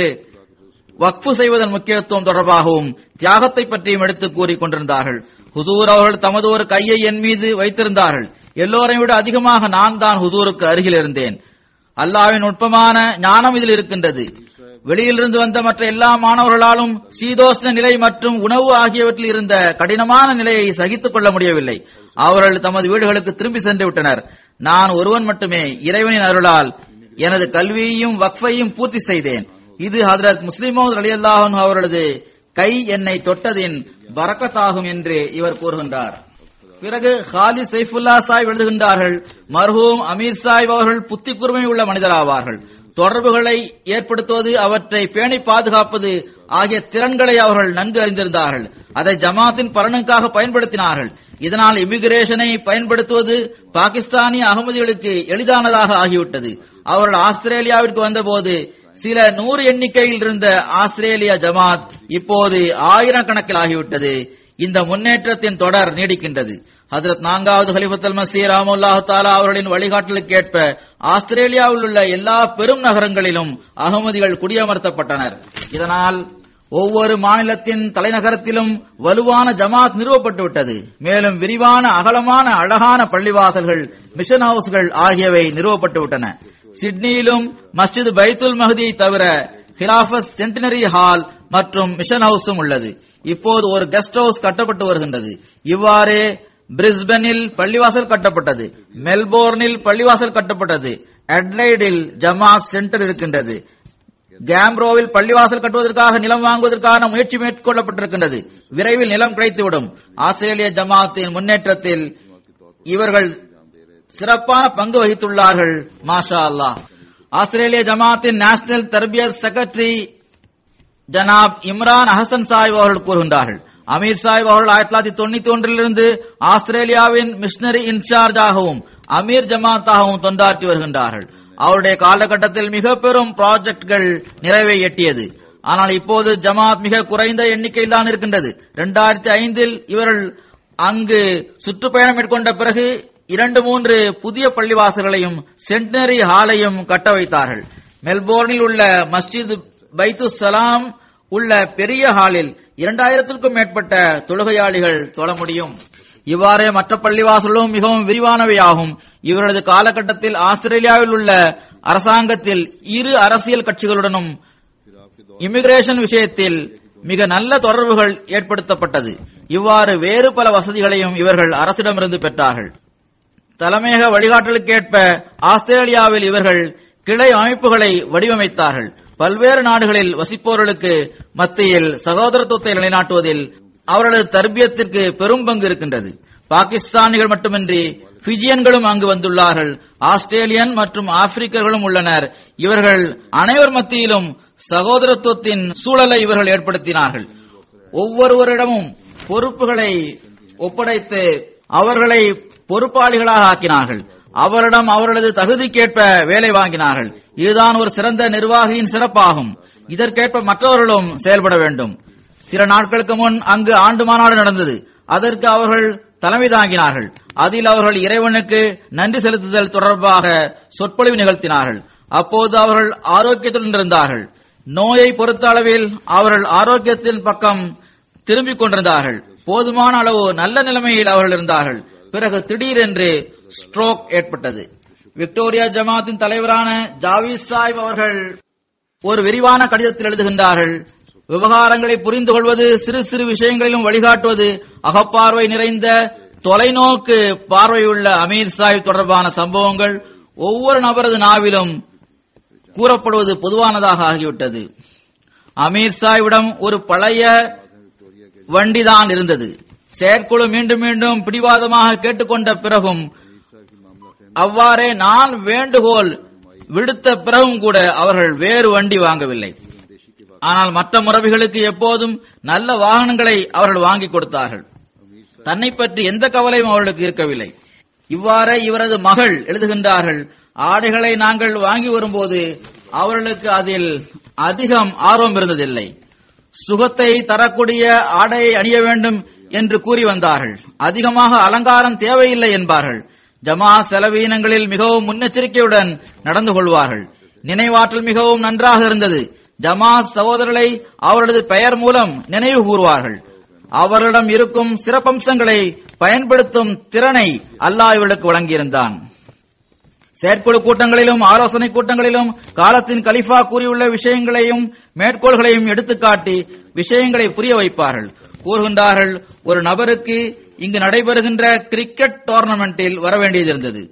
வக்ஃபு செய்வதன் முக்கியத்துவம் தொடர்பாகவும் தியாகத்தை பற்றியும் எடுத்து கூறிக் கொண்டிருந்தார்கள் ஹுதூர் அவர்கள் தமது ஒரு கையை என் மீது வைத்திருந்தார்கள் எல்லோரையும் விட அதிகமாக நான் தான் ஹுதூருக்கு அருகில் இருந்தேன் அல்லாவின் நுட்பமான ஞானம் இதில் இருக்கின்றது வெளியிலிருந்து வந்த மற்ற எல்லா மாணவர்களாலும் சீதோஷ்ண நிலை மற்றும் உணவு ஆகியவற்றில் இருந்த கடினமான நிலையை சகித்துக் கொள்ள முடியவில்லை அவர்கள் தமது வீடுகளுக்கு திரும்பி சென்று விட்டனர் நான் ஒருவன் மட்டுமே இறைவனின் அருளால் எனது கல்வியையும் வக்ஃபையும் பூர்த்தி செய்தேன் இது ஹதரத் முஸ்லிமோத் அலி அல்லாஹன் அவர்களது கை என்னை தொட்டதின் பரக்கத்தாகும் என்று இவர் கூறுகின்றார் பிறகு ஹாலி சைஃபுல்லா சாஹிப் எழுதுகின்றார்கள் மர்ஹூம் அமீர் சாஹிப் அவர்கள் புத்தி கூர்மை உள்ள மனிதராவார்கள் தொடர்புகளை ஏற்படுத்துவது அவற்றை பேணி பாதுகாப்பது ஆகிய திறன்களை அவர்கள் நன்கு அறிந்திருந்தார்கள் அதை ஜமாத்தின் பலனுக்காக பயன்படுத்தினார்கள் இதனால் இமிகிரேஷனை பயன்படுத்துவது பாகிஸ்தானிய அகமதிகளுக்கு எளிதானதாக ஆகிவிட்டது அவர்கள் ஆஸ்திரேலியாவிற்கு வந்தபோது சில நூறு எண்ணிக்கையில் இருந்த ஆஸ்திரேலிய ஜமாத் இப்போது ஆயிரக்கணக்கில் ஆகிவிட்டது இந்த முன்னேற்றத்தின் தொடர் நீடிக்கின்றது ஹதரத் நான்காவது ஹலிஃபத்தல் மசீர் ராமுல்லாஹு தாலா அவர்களின் வழிகாட்டலுக்கு ஏற்ப ஆஸ்திரேலியாவில் உள்ள எல்லா பெரும் நகரங்களிலும் அகமதிகள் குடியமர்த்தப்பட்டனர் இதனால் ஒவ்வொரு மாநிலத்தின் தலைநகரத்திலும் வலுவான ஜமாத் நிறுவப்பட்டு விட்டது மேலும் விரிவான அகலமான அழகான பள்ளிவாசல்கள் மிஷன் ஹவுஸ்கள் ஆகியவை நிறுவப்பட்டு விட்டன சிட்னியிலும் மஸ்ஜித் பைத்துல் மஹதியை தவிர ஹிலாஃபத் சென்டினரி ஹால் மற்றும் மிஷன் ஹவுஸும் உள்ளது இப்போது ஒரு கெஸ்ட் ஹவுஸ் கட்டப்பட்டு வருகின்றது இவ்வாறே பிரிஸ்பனில் பள்ளிவாசல் கட்டப்பட்டது மெல்போர்னில் பள்ளிவாசல் கட்டப்பட்டது அட்லைடில் ஜமாத் சென்டர் இருக்கின்றது கேம்ரோவில் பள்ளிவாசல் கட்டுவதற்காக நிலம் வாங்குவதற்கான முயற்சி மேற்கொள்ளப்பட்டிருக்கின்றது விரைவில் நிலம் கிடைத்துவிடும் ஆஸ்திரேலிய ஜமாத்தின் முன்னேற்றத்தில் இவர்கள் சிறப்பான பங்கு வகித்துள்ளார்கள் மாஷா அல்லாஹ் ஆஸ்திரேலிய ஜமாத்தின் நேஷனல் தர்பியத் செக்ரட்டரி ஜனாப் இம்ரான் அஹசன் சாஹிப் அவர்கள் கூறுகின்றார்கள் அமீர் சாஹிப் அவர்கள் ஆயிரத்தி தொள்ளாயிரத்தி தொண்ணூத்தி ஒன்றிலிருந்து ஆஸ்திரேலியாவின் மிஷனரி இன்சார்ஜாகவும் அமீர் ஜமாத்தாகவும் தொண்டாற்றி வருகின்றார்கள் அவருடைய காலகட்டத்தில் மிக பெரும் ப்ராஜெக்ட்கள் நிறைவை எட்டியது ஆனால் இப்போது ஜமாத் மிக குறைந்த எண்ணிக்கையில் தான் இருக்கின்றது இரண்டாயிரத்தி ஐந்தில் இவர்கள் அங்கு சுற்றுப்பயணம் மேற்கொண்ட பிறகு இரண்டு மூன்று புதிய பள்ளிவாசல்களையும் சென்டினரி ஹாலையும் கட்ட வைத்தார்கள் மெல்போர்னில் உள்ள மஸ்ஜித் பைத்து சலாம் உள்ள பெரிய ஹாலில் இரண்டாயிரத்திற்கும் மேற்பட்ட தொழுகையாளிகள் தொழ முடியும் இவ்வாறே மற்ற பள்ளிவாசலும் மிகவும் விரிவானவையாகும் இவரது காலகட்டத்தில் ஆஸ்திரேலியாவில் உள்ள அரசாங்கத்தில் இரு அரசியல் கட்சிகளுடனும் இமிகிரேஷன் விஷயத்தில் மிக நல்ல தொடர்புகள் ஏற்படுத்தப்பட்டது இவ்வாறு வேறு பல வசதிகளையும் இவர்கள் அரசிடமிருந்து பெற்றார்கள் தலைமையக வழிகாட்டலுக்கேற்ப ஆஸ்திரேலியாவில் இவர்கள் கிளை அமைப்புகளை வடிவமைத்தார்கள் பல்வேறு நாடுகளில் வசிப்போர்களுக்கு மத்தியில் சகோதரத்துவத்தை நிலைநாட்டுவதில் அவர்களது தர்பியத்திற்கு பெரும் பங்கு இருக்கின்றது பாகிஸ்தானிகள் மட்டுமின்றி பிஜியன்களும் அங்கு வந்துள்ளார்கள் ஆஸ்திரேலியன் மற்றும் ஆப்பிரிக்கர்களும் உள்ளனர் இவர்கள் அனைவர் மத்தியிலும் சகோதரத்துவத்தின் சூழலை இவர்கள் ஏற்படுத்தினார்கள் ஒவ்வொருவரிடமும் பொறுப்புகளை ஒப்படைத்து அவர்களை பொறுப்பாளிகளாக ஆக்கினார்கள் அவரிடம் அவர்களது தகுதிக்கேற்ப வேலை வாங்கினார்கள் இதுதான் ஒரு சிறந்த நிர்வாகியின் சிறப்பாகும் இதற்கேற்ப மற்றவர்களும் செயல்பட வேண்டும் சில நாட்களுக்கு முன் அங்கு ஆண்டு மாநாடு நடந்தது அதற்கு அவர்கள் தலைமை தாங்கினார்கள் அதில் அவர்கள் இறைவனுக்கு நன்றி செலுத்துதல் தொடர்பாக சொற்பொழிவு நிகழ்த்தினார்கள் அப்போது அவர்கள் ஆரோக்கியத்துடன் இருந்தார்கள் நோயை பொறுத்த அளவில் அவர்கள் ஆரோக்கியத்தின் பக்கம் திரும்பிக் கொண்டிருந்தார்கள் போதுமான அளவு நல்ல நிலைமையில் அவர்கள் இருந்தார்கள் பிறகு திடீரென்று ஸ்ட்ரோக் ஏற்பட்டது விக்டோரியா ஜமாத்தின் தலைவரான ஜாவீஸ் சாஹிப் அவர்கள் ஒரு விரிவான கடிதத்தில் எழுதுகின்றார்கள் விவகாரங்களை புரிந்து கொள்வது சிறு சிறு விஷயங்களிலும் வழிகாட்டுவது அகப்பார்வை நிறைந்த தொலைநோக்கு பார்வையுள்ள அமீர் சாஹிப் தொடர்பான சம்பவங்கள் ஒவ்வொரு நபரது நாவிலும் கூறப்படுவது பொதுவானதாக ஆகிவிட்டது அமீர் சாஹிபிடம் ஒரு பழைய வண்டிதான் இருந்தது செயற்குழு மீண்டும் மீண்டும் பிடிவாதமாக கேட்டுக்கொண்ட பிறகும் அவ்வாறே நான் வேண்டுகோள் விடுத்த பிறகும் கூட அவர்கள் வேறு வண்டி வாங்கவில்லை ஆனால் மற்ற முறவிகளுக்கு எப்போதும் நல்ல வாகனங்களை அவர்கள் வாங்கி கொடுத்தார்கள் தன்னை பற்றி எந்த கவலையும் அவர்களுக்கு இருக்கவில்லை இவ்வாறே இவரது மகள் எழுதுகின்றார்கள் ஆடைகளை நாங்கள் வாங்கி வரும்போது அவர்களுக்கு அதில் அதிகம் ஆர்வம் இருந்ததில்லை சுகத்தை தரக்கூடிய ஆடையை அணிய வேண்டும் என்று கூறி வந்தார்கள் அதிகமாக அலங்காரம் தேவையில்லை என்பார்கள் ஜமா செலவீனங்களில் மிகவும் முன்னெச்சரிக்கையுடன் நடந்து கொள்வார்கள் நினைவாற்றல் மிகவும் நன்றாக இருந்தது ஜமாத் சகோதரர்களை அவர்களது பெயர் மூலம் நினைவு கூறுவார்கள் அவர்களிடம் இருக்கும் சிறப்பம்சங்களை பயன்படுத்தும் திறனை அல்லாஹ் இவர்களுக்கு வழங்கியிருந்தான் செயற்குழு கூட்டங்களிலும் ஆலோசனை கூட்டங்களிலும் காலத்தின் கலிஃபா கூறியுள்ள விஷயங்களையும் மேற்கோள்களையும் எடுத்துக்காட்டி விஷயங்களை புரிய வைப்பார்கள் கூறுகின்றார்கள் ஒரு நபருக்கு இங்கு நடைபெறுகின்ற கிரிக்கெட் டோர்னமெண்டில் வர வேண்டியதிருந்தது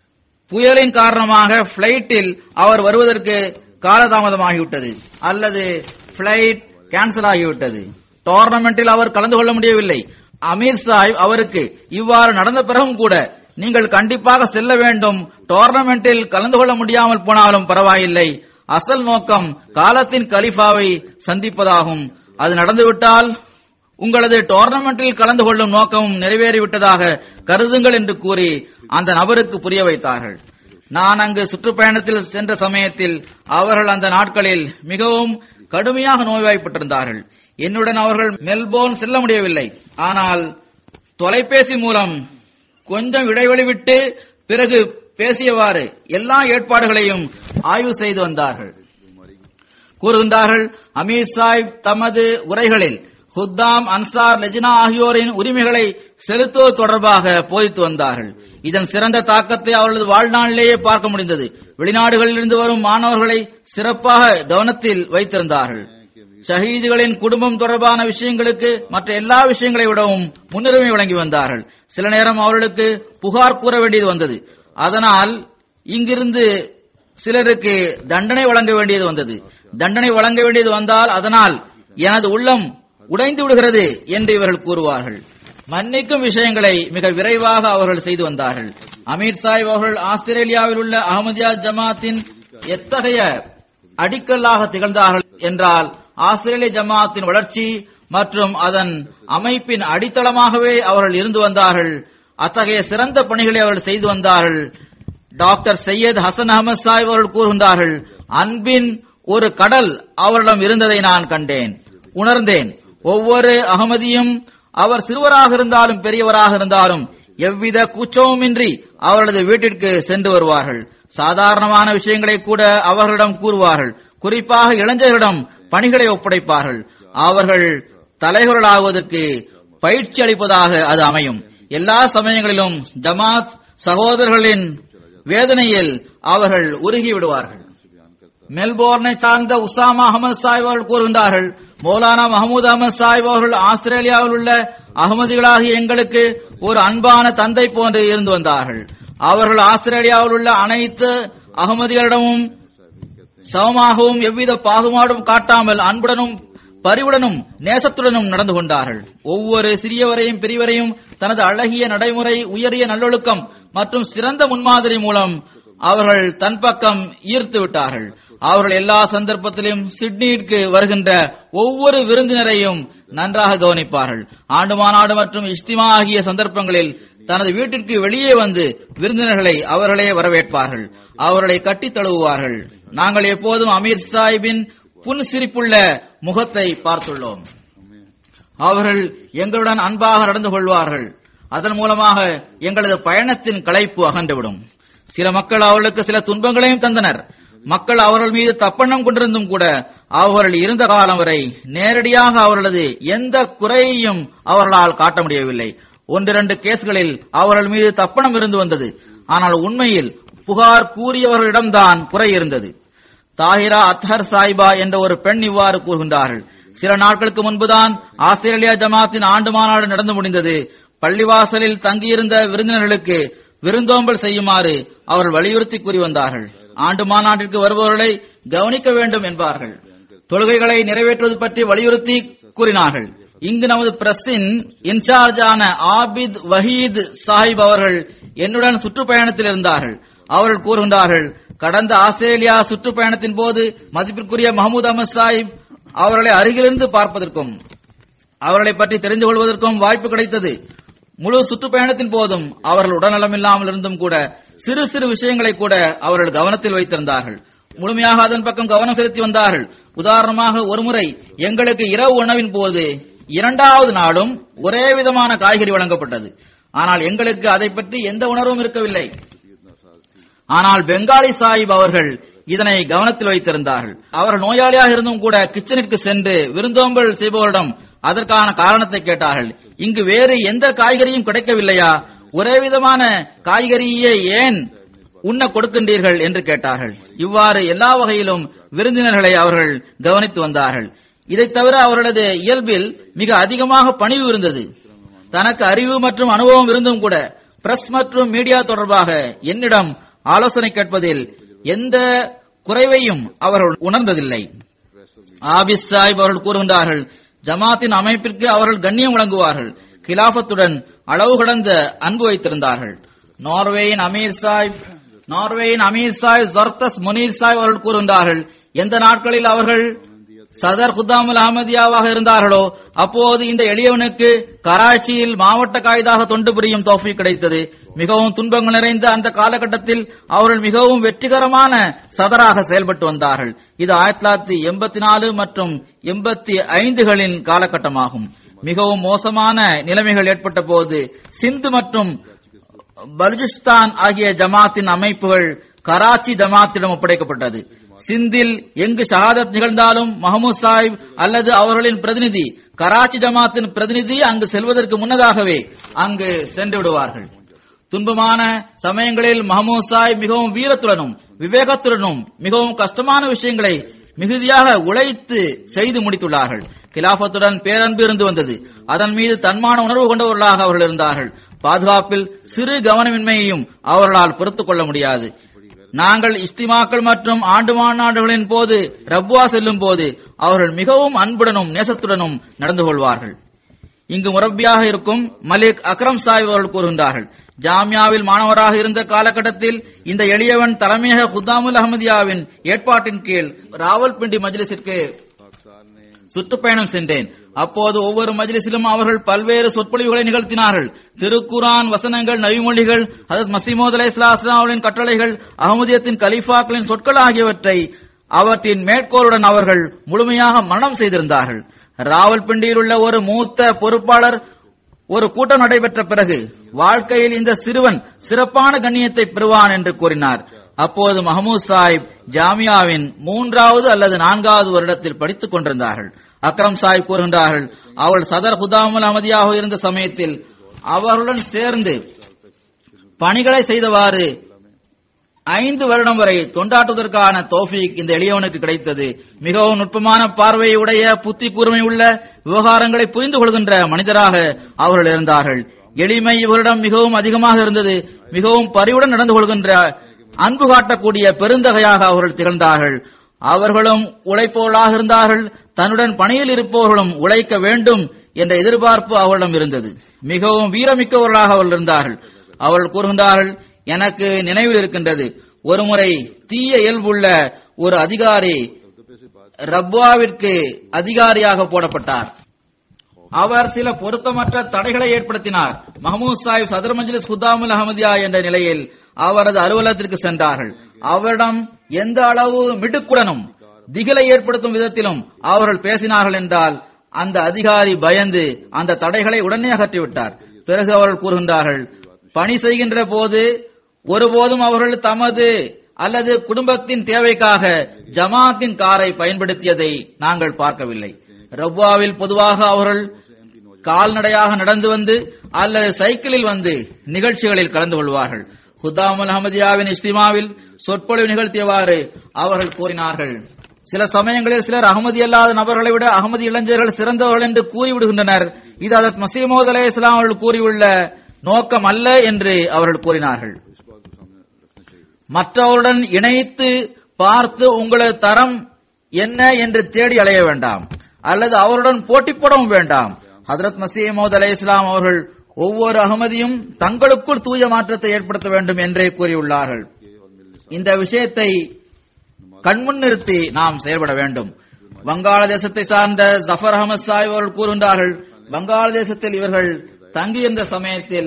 புயலின் காரணமாக பிளைட்டில் அவர் வருவதற்கு காலதாமதமாகிவிட்டது அல்லது பிளைட் கேன்சல் ஆகிவிட்டது டோர்னமெண்டில் அவர் கலந்து கொள்ள முடியவில்லை அமீர் சாஹிப் அவருக்கு இவ்வாறு நடந்த பிறகும் கூட நீங்கள் கண்டிப்பாக செல்ல வேண்டும் டோர்னமெண்டில் கலந்து கொள்ள முடியாமல் போனாலும் பரவாயில்லை அசல் நோக்கம் காலத்தின் கலிஃபாவை சந்திப்பதாகும் அது நடந்துவிட்டால் உங்களது டோர்னமெண்டில் கலந்து கொள்ளும் நோக்கமும் நிறைவேறிவிட்டதாக கருதுங்கள் என்று கூறி அந்த நபருக்கு புரிய வைத்தார்கள் நான் அங்கு சுற்றுப்பயணத்தில் சென்ற சமயத்தில் அவர்கள் அந்த நாட்களில் மிகவும் கடுமையாக நோய்வாய்ப்பட்டிருந்தார்கள் என்னுடன் அவர்கள் மெல்போர்ன் செல்ல முடியவில்லை ஆனால் தொலைபேசி மூலம் கொஞ்சம் இடைவெளி விட்டு பிறகு பேசியவாறு எல்லா ஏற்பாடுகளையும் ஆய்வு செய்து வந்தார்கள் கூறுகின்றார்கள் அமீர் சாஹிப் தமது உரைகளில் ஹுத்தாம் அன்சார் லெஜினா ஆகியோரின் உரிமைகளை செலுத்துவது தொடர்பாக போதித்து வந்தார்கள் இதன் சிறந்த தாக்கத்தை அவர்களது வாழ்நாளிலேயே பார்க்க முடிந்தது வெளிநாடுகளில் இருந்து வரும் மாணவர்களை சிறப்பாக கவனத்தில் வைத்திருந்தார்கள் ஷஹீதுகளின் குடும்பம் தொடர்பான விஷயங்களுக்கு மற்ற எல்லா விஷயங்களை விடவும் முன்னுரிமை வழங்கி வந்தார்கள் சில நேரம் அவர்களுக்கு புகார் கூற வேண்டியது வந்தது அதனால் இங்கிருந்து சிலருக்கு தண்டனை வழங்க வேண்டியது வந்தது தண்டனை வழங்க வேண்டியது வந்தால் அதனால் எனது உள்ளம் உடைந்து விடுகிறது என்று இவர்கள் கூறுவார்கள் மன்னிக்கும் விஷயங்களை மிக விரைவாக அவர்கள் செய்து வந்தார்கள் அமீர் சாஹிப் அவர்கள் ஆஸ்திரேலியாவில் உள்ள அகமதியா ஜமாத்தின் எத்தகைய அடிக்கல்லாக திகழ்ந்தார்கள் என்றால் ஆஸ்திரேலிய ஜமாத்தின் வளர்ச்சி மற்றும் அதன் அமைப்பின் அடித்தளமாகவே அவர்கள் இருந்து வந்தார்கள் அத்தகைய சிறந்த பணிகளை அவர்கள் செய்து வந்தார்கள் டாக்டர் சையத் ஹசன் அகமது சாஹிப் அவர்கள் கூறுகின்றார்கள் அன்பின் ஒரு கடல் அவரிடம் இருந்ததை நான் கண்டேன் உணர்ந்தேன் ஒவ்வொரு அகமதியும் அவர் சிறுவராக இருந்தாலும் பெரியவராக இருந்தாலும் எவ்வித கூச்சமுமின்றி அவர்களது வீட்டிற்கு சென்று வருவார்கள் சாதாரணமான விஷயங்களை கூட அவர்களிடம் கூறுவார்கள் குறிப்பாக இளைஞர்களிடம் பணிகளை ஒப்படைப்பார்கள் அவர்கள் தலைவர்களாகுவதற்கு பயிற்சி அளிப்பதாக அது அமையும் எல்லா சமயங்களிலும் ஜமாத் சகோதரர்களின் வேதனையில் அவர்கள் உருகி விடுவார்கள் மெல்போர்னை சார்ந்த உசாமா அகமது சாஹிப் அவர்கள் கூறுகின்றார்கள் மௌலானா மஹமூத் அகமது சாஹிப் அவர்கள் ஆஸ்திரேலியாவில் உள்ள அகமதிகளாகிய எங்களுக்கு ஒரு அன்பான தந்தை போன்று இருந்து வந்தார்கள் அவர்கள் ஆஸ்திரேலியாவில் உள்ள அனைத்து அகமதிகளிடமும் சமமாகவும் எவ்வித பாகுபாடும் காட்டாமல் அன்புடனும் பரிவுடனும் நேசத்துடனும் நடந்து கொண்டார்கள் ஒவ்வொரு சிறியவரையும் பெரியவரையும் தனது அழகிய நடைமுறை உயரிய நல்லொழுக்கம் மற்றும் சிறந்த முன்மாதிரி மூலம் அவர்கள் தன் பக்கம் ஈர்த்து விட்டார்கள் அவர்கள் எல்லா சந்தர்ப்பத்திலும் சிட்னிக்கு வருகின்ற ஒவ்வொரு விருந்தினரையும் நன்றாக கவனிப்பார்கள் ஆண்டு மாநாடு மற்றும் இஸ்திமா ஆகிய சந்தர்ப்பங்களில் தனது வீட்டிற்கு வெளியே வந்து விருந்தினர்களை அவர்களே வரவேற்பார்கள் அவர்களை கட்டித் தழுவுவார்கள் நாங்கள் எப்போதும் அமீர் சாஹிபின் புன் சிரிப்புள்ள முகத்தை பார்த்துள்ளோம் அவர்கள் எங்களுடன் அன்பாக நடந்து கொள்வார்கள் அதன் மூலமாக எங்களது பயணத்தின் களைப்பு அகன்றுவிடும் சில மக்கள் அவர்களுக்கு சில துன்பங்களையும் தந்தனர் மக்கள் அவர்கள் மீது தப்பெண்ணம் கொண்டிருந்தும் கூட அவர்கள் இருந்த காலம் வரை நேரடியாக அவர்களது எந்த குறையையும் அவர்களால் காட்ட முடியவில்லை ஒன்றிரண்டு கேஸ்களில் அவர்கள் மீது தப்பணம் இருந்து வந்தது ஆனால் உண்மையில் புகார் கூறியவர்களிடம்தான் குறை இருந்தது தாஹிரா அத்ஹர் சாயிபா என்ற ஒரு பெண் இவ்வாறு கூறுகின்றார்கள் சில நாட்களுக்கு முன்புதான் ஆஸ்திரேலியா ஜமாத்தின் ஆண்டு மாநாடு நடந்து முடிந்தது பள்ளிவாசலில் தங்கியிருந்த விருந்தினர்களுக்கு விருந்தோம்பல் செய்யுமாறு அவர்கள் வலியுறுத்தி கூறி வந்தார்கள் ஆண்டு மாநாட்டிற்கு வருபவர்களை கவனிக்க வேண்டும் என்பார்கள் தொழுகைகளை நிறைவேற்றுவது பற்றி வலியுறுத்தி கூறினார்கள் இங்கு நமது பிரஸின் இன்சார்ஜான ஆபித் வஹீத் சாஹிப் அவர்கள் என்னுடன் சுற்றுப்பயணத்தில் இருந்தார்கள் அவர்கள் கூறுகின்றார்கள் கடந்த ஆஸ்திரேலியா சுற்றுப்பயணத்தின் போது மதிப்பிற்குரிய மஹமூத் அஹமத் சாஹிப் அவர்களை அருகிலிருந்து பார்ப்பதற்கும் அவர்களை பற்றி தெரிந்து கொள்வதற்கும் வாய்ப்பு கிடைத்தது முழு சுற்றுப்பயணத்தின் போதும் அவர்கள் உடல்நலம் இல்லாமல் இருந்தும் கூட சிறு சிறு விஷயங்களை கூட அவர்கள் கவனத்தில் வைத்திருந்தார்கள் முழுமையாக அதன் பக்கம் கவனம் செலுத்தி வந்தார்கள் உதாரணமாக ஒருமுறை எங்களுக்கு இரவு உணவின் போது இரண்டாவது நாளும் ஒரே விதமான காய்கறி வழங்கப்பட்டது ஆனால் எங்களுக்கு அதை பற்றி எந்த உணர்வும் இருக்கவில்லை ஆனால் பெங்காலி சாஹிப் அவர்கள் இதனை கவனத்தில் வைத்திருந்தார்கள் அவர் நோயாளியாக இருந்தும் கூட கிச்சனிற்கு சென்று விருந்தோம்பல் செய்பவரிடம் அதற்கான காரணத்தை கேட்டார்கள் இங்கு வேறு எந்த காய்கறியும் கிடைக்கவில்லையா ஒரே விதமான காய்கறியே ஏன் உண்ண கொடுக்கின்றீர்கள் என்று கேட்டார்கள் இவ்வாறு எல்லா வகையிலும் விருந்தினர்களை அவர்கள் கவனித்து வந்தார்கள் இதைத் தவிர அவர்களது இயல்பில் மிக அதிகமாக பணிவு இருந்தது தனக்கு அறிவு மற்றும் அனுபவம் இருந்தும் கூட பிரஸ் மற்றும் மீடியா தொடர்பாக என்னிடம் ஆலோசனை கேட்பதில் எந்த குறைவையும் அவர்கள் உணர்ந்ததில்லை ஆபிஸ் சாஹிப் அவர்கள் கூறுகின்றார்கள் ஜமாத்தின் அமைப்பிற்கு அவர்கள் கண்ணியம் வழங்குவார்கள் கிலாபத்துடன் அளவு கடந்த அன்பு வைத்திருந்தார்கள் நார்வேயின் அமீர் சாஹிப் நார்வேயின் அமீர் சாஹிப் ஜர்தஸ் முனீர் சாஹிப் அவர்கள் கூறுகின்றார்கள் எந்த நாட்களில் அவர்கள் சதர் குத்தாமுல் அஹமதியாவாக இருந்தார்களோ அப்போது இந்த எளியவனுக்கு கராச்சியில் மாவட்ட காய்தாக தொண்டு புரியும் தோஃபி கிடைத்தது மிகவும் துன்பங்கள் நிறைந்த அந்த காலகட்டத்தில் அவர்கள் மிகவும் வெற்றிகரமான சதராக செயல்பட்டு வந்தார்கள் இது ஆயிரத்தி தொள்ளாயிரத்தி எண்பத்தி நாலு மற்றும் எண்பத்தி ஐந்துகளின் காலகட்டமாகும் மிகவும் மோசமான நிலைமைகள் ஏற்பட்ட போது சிந்து மற்றும் பலுச்சிஸ்தான் ஆகிய ஜமாத்தின் அமைப்புகள் கராச்சி ஜமாத்திடம் ஒப்படைக்கப்பட்டது சிந்தில் எங்கு ஷஹாதத் நிகழ்ந்தாலும் மஹமூத் சாஹிப் அல்லது அவர்களின் பிரதிநிதி கராச்சி ஜமாத்தின் பிரதிநிதி அங்கு செல்வதற்கு முன்னதாகவே அங்கு சென்று விடுவார்கள் துன்பமான சமயங்களில் மஹமூத் சாஹிப் மிகவும் வீரத்துடனும் விவேகத்துடனும் மிகவும் கஷ்டமான விஷயங்களை மிகுதியாக உழைத்து செய்து முடித்துள்ளார்கள் கிலாபத்துடன் பேரன்பு இருந்து வந்தது அதன் மீது தன்மான உணர்வு கொண்டவர்களாக அவர்கள் இருந்தார்கள் பாதுகாப்பில் சிறு கவனமின்மையையும் அவர்களால் பொறுத்துக் கொள்ள முடியாது நாங்கள் இஸ்திமாக்கள் மற்றும் ஆண்டு மாநாடுகளின் போது ரப்வா செல்லும் போது அவர்கள் மிகவும் அன்புடனும் நேசத்துடனும் நடந்து கொள்வார்கள் இங்கு முரப்பியாக இருக்கும் மலிக் அக்ரம் சாஹிப் அவர்கள் கூறுகின்றார்கள் ஜாமியாவில் மாணவராக இருந்த காலகட்டத்தில் இந்த எளியவன் தலைமையக குத்தாமுல் அஹமதியாவின் ஏற்பாட்டின் கீழ் ராவல்பிண்டி மஜ்லிஸிற்கு சுற்றுப்பயணம் சென்றேன் அப்போது ஒவ்வொரு மஜ்லிஸிலும் அவர்கள் பல்வேறு சொற்பொழிவுகளை நிகழ்த்தினார்கள் திருக்குரான் வசனங்கள் நவிமொழிகள் ஹதரத் மசீமோத் அலை அவர்களின் கட்டளைகள் அகமதியத்தின் கலீஃபாக்களின் சொற்கள் ஆகியவற்றை அவற்றின் மேற்கோளுடன் அவர்கள் முழுமையாக மரணம் செய்திருந்தார்கள் ராவல்பிண்டியில் உள்ள ஒரு மூத்த பொறுப்பாளர் ஒரு கூட்டம் நடைபெற்ற பிறகு வாழ்க்கையில் இந்த சிறுவன் சிறப்பான கண்ணியத்தை பெறுவான் என்று கூறினார் அப்போது மஹமூத் சாஹிப் ஜாமியாவின் மூன்றாவது அல்லது நான்காவது வருடத்தில் படித்துக் கொண்டிருந்தார்கள் அக்ரம் சாஹிப் கூறுகின்றார்கள் அவள் சதர் குதாமுல் அமதியாக இருந்த சமயத்தில் அவர்களுடன் சேர்ந்து பணிகளை செய்தவாறு ஐந்து வருடம் வரை தொண்டாற்றுவதற்கான தோஃபிக் இந்த எளியவனுக்கு கிடைத்தது மிகவும் நுட்பமான பார்வையை உடைய புத்தி கூர்மை உள்ள விவகாரங்களை புரிந்து கொள்கின்ற மனிதராக அவர்கள் இருந்தார்கள் எளிமை இவரிடம் மிகவும் அதிகமாக இருந்தது மிகவும் பரிவுடன் நடந்து கொள்கின்ற அன்பு காட்டக்கூடிய பெருந்தகையாக அவர்கள் திகழ்ந்தார்கள் அவர்களும் உழைப்பவர்களாக இருந்தார்கள் தன்னுடன் பணியில் இருப்பவர்களும் உழைக்க வேண்டும் என்ற எதிர்பார்ப்பு அவர்களிடம் இருந்தது மிகவும் வீரமிக்கவர்களாக அவர்கள் இருந்தார்கள் அவர்கள் கூறுகின்றார்கள் எனக்கு நினைவில் இருக்கின்றது ஒருமுறை தீய இயல்புள்ள ஒரு அதிகாரி ரப்வாவிற்கு அதிகாரியாக போடப்பட்டார் அவர் சில பொருத்தமற்ற தடைகளை ஏற்படுத்தினார் மஹமூத் சாஹிப் சதர் மஜ்லிஸ் குதாமுல் அஹமதியா என்ற நிலையில் அவரது அலுவலகத்திற்கு சென்றார்கள் அவரிடம் எந்த அளவு மிடுக்குடனும் திகிலை ஏற்படுத்தும் விதத்திலும் அவர்கள் பேசினார்கள் என்றால் அந்த அதிகாரி பயந்து அந்த தடைகளை உடனே அகற்றிவிட்டார் பிறகு அவர்கள் கூறுகின்றார்கள் பணி செய்கின்ற போது ஒருபோதும் அவர்கள் தமது அல்லது குடும்பத்தின் தேவைக்காக ஜமாத்தின் காரை பயன்படுத்தியதை நாங்கள் பார்க்கவில்லை ரவ்வாவில் பொதுவாக அவர்கள் கால்நடையாக நடந்து வந்து அல்லது சைக்கிளில் வந்து நிகழ்ச்சிகளில் கலந்து கொள்வார்கள் ஹுதாமுல் அஹமதியாவின் இஸ்லிமாவில் சொற்பொழிவு நிகழ்த்தியவாறு அவர்கள் கூறினார்கள் சில சமயங்களில் சிலர் அகமதி அல்லாத நபர்களை விட அகமதி இளைஞர்கள் சிறந்தவர்கள் என்று கூறிவிடுகின்றனர் இது அதத் மசீமோத் அலே இஸ்லாம் அவர்கள் கூறியுள்ள நோக்கம் அல்ல என்று அவர்கள் கூறினார்கள் மற்றவருடன் இணைத்து பார்த்து உங்களது தரம் என்ன என்று தேடி அலைய வேண்டாம் அல்லது அவருடன் போட்டி போடவும் வேண்டாம் ஹதரத் மசீமோத் அலை இஸ்லாம் அவர்கள் ஒவ்வொரு அகமதியும் தங்களுக்குள் தூய மாற்றத்தை ஏற்படுத்த வேண்டும் என்றே கூறியுள்ளார்கள் இந்த விஷயத்தை கண்முன் நிறுத்தி நாம் செயல்பட வேண்டும் வங்காளதேசத்தை சார்ந்த ஜஃபர் அகமது சாஹிப் அவர்கள் கூறுகின்றார்கள் வங்காளதேசத்தில் இவர்கள் தங்கியிருந்த சமயத்தில்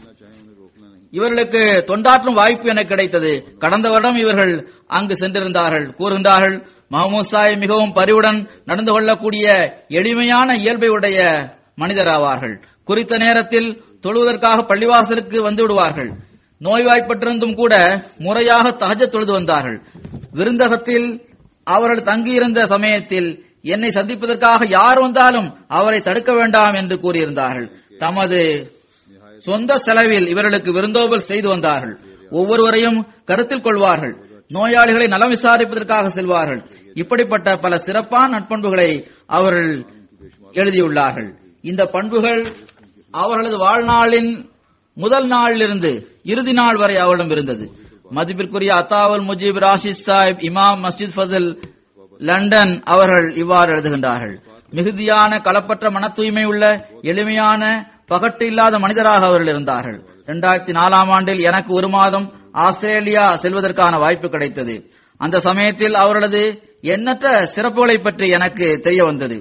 இவர்களுக்கு தொண்டாற்றும் வாய்ப்பு எனக்கு கிடைத்தது கடந்த வருடம் இவர்கள் அங்கு சென்றிருந்தார்கள் கூறுகின்றார்கள் மஹமூத் சாஹிப் மிகவும் பரிவுடன் நடந்து கொள்ளக்கூடிய எளிமையான இயல்பை உடைய மனிதராவார்கள் குறித்த நேரத்தில் தொழுவதற்காக பள்ளிவாசலுக்கு வந்து விடுவார்கள் நோய்வாய்ப்பட்டிருந்தும் கூட முறையாக தகஜ தொழுது வந்தார்கள் விருந்தகத்தில் அவர்கள் தங்கியிருந்த சமயத்தில் என்னை சந்திப்பதற்காக யார் வந்தாலும் அவரை தடுக்க வேண்டாம் என்று கூறியிருந்தார்கள் தமது சொந்த செலவில் இவர்களுக்கு விருந்தோம்பல் செய்து வந்தார்கள் ஒவ்வொருவரையும் கருத்தில் கொள்வார்கள் நோயாளிகளை நலம் விசாரிப்பதற்காக செல்வார்கள் இப்படிப்பட்ட பல சிறப்பான நட்பண்புகளை அவர்கள் எழுதியுள்ளார்கள் இந்த பண்புகள் அவர்களது வாழ்நாளின் முதல் நாளிலிருந்து இறுதி நாள் வரை அவரிடம் இருந்தது மதிப்பிற்குரிய அத்தாவல் முஜீப் ராஷித் சாஹிப் இமாம் மஸ்ஜித் ஃபசல் லண்டன் அவர்கள் இவ்வாறு எழுதுகின்றார்கள் மிகுதியான களப்பற்ற மன தூய்மை உள்ள எளிமையான பகட்டு இல்லாத மனிதராக அவர்கள் இருந்தார்கள் இரண்டாயிரத்தி நாலாம் ஆண்டில் எனக்கு ஒரு மாதம் ஆஸ்திரேலியா செல்வதற்கான வாய்ப்பு கிடைத்தது அந்த சமயத்தில் அவர்களது எண்ணற்ற சிறப்புகளை பற்றி எனக்கு தெரிய வந்தது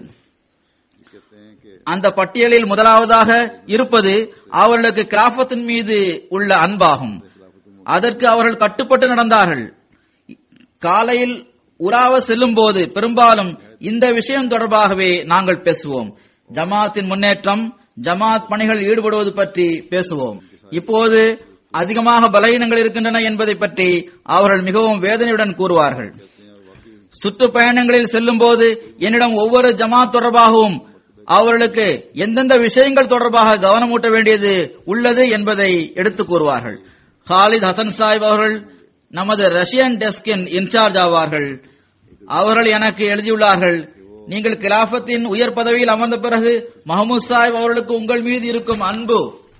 அந்த பட்டியலில் முதலாவதாக இருப்பது அவர்களுக்கு கிராஃபத்தின் மீது உள்ள அன்பாகும் அதற்கு அவர்கள் கட்டுப்பட்டு நடந்தார்கள் காலையில் உலாவ செல்லும் போது பெரும்பாலும் இந்த விஷயம் தொடர்பாகவே நாங்கள் பேசுவோம் ஜமாத்தின் முன்னேற்றம் ஜமாத் பணிகள் ஈடுபடுவது பற்றி பேசுவோம் இப்போது அதிகமாக பலகீனங்கள் இருக்கின்றன என்பதை பற்றி அவர்கள் மிகவும் வேதனையுடன் கூறுவார்கள் சுற்றுப்பயணங்களில் செல்லும் போது என்னிடம் ஒவ்வொரு ஜமாத் தொடர்பாகவும் அவர்களுக்கு எந்தெந்த விஷயங்கள் தொடர்பாக கவனமூட்ட வேண்டியது உள்ளது என்பதை எடுத்துக் கூறுவார்கள் ஹாலித் ஹசன் சாஹிப் அவர்கள் நமது ரஷ்யன் டெஸ்கின் இன்சார்ஜ் ஆவார்கள் அவர்கள் எனக்கு எழுதியுள்ளார்கள் நீங்கள் கிலாபத்தின் உயர் பதவியில் அமர்ந்த பிறகு மஹமூத் சாஹிப் அவர்களுக்கு உங்கள் மீது இருக்கும் அன்பு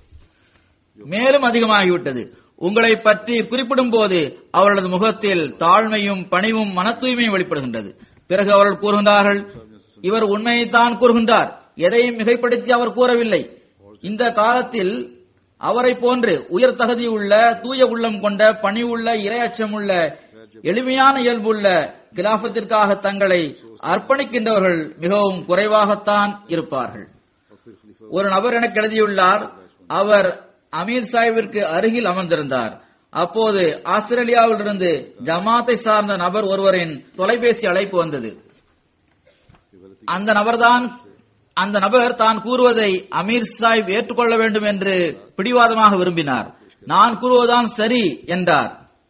மேலும் அதிகமாகிவிட்டது உங்களை பற்றி குறிப்பிடும் போது அவர்களது முகத்தில் தாழ்மையும் பணிவும் மன தூய்மையும் வெளிப்படுகின்றது பிறகு அவர்கள் கூறுகின்றார்கள் இவர் உண்மையைத்தான் கூறுகின்றார் எதையும் மிகைப்படுத்தி அவர் கூறவில்லை இந்த காலத்தில் அவரை போன்று உயர் தகுதியுள்ள தூய உள்ளம் கொண்ட பணிவுள்ள இரையச்சமுள்ள எளிமையான இயல்புள்ள கிலாபத்திற்காக தங்களை அர்ப்பணிக்கின்றவர்கள் மிகவும் குறைவாகத்தான் இருப்பார்கள் ஒரு நபர் எனக்கு எழுதியுள்ளார் அவர் அமீர் சாஹிபிற்கு அருகில் அமர்ந்திருந்தார் அப்போது ஆஸ்திரேலியாவிலிருந்து ஜமாத்தை சார்ந்த நபர் ஒருவரின் தொலைபேசி அழைப்பு வந்தது அந்த நபர்தான் அந்த நபர் தான் கூறுவதை அமீர் சாஹிப் ஏற்றுக்கொள்ள வேண்டும் என்று பிடிவாதமாக விரும்பினார் நான் கூறுவதுதான் சரி என்றார்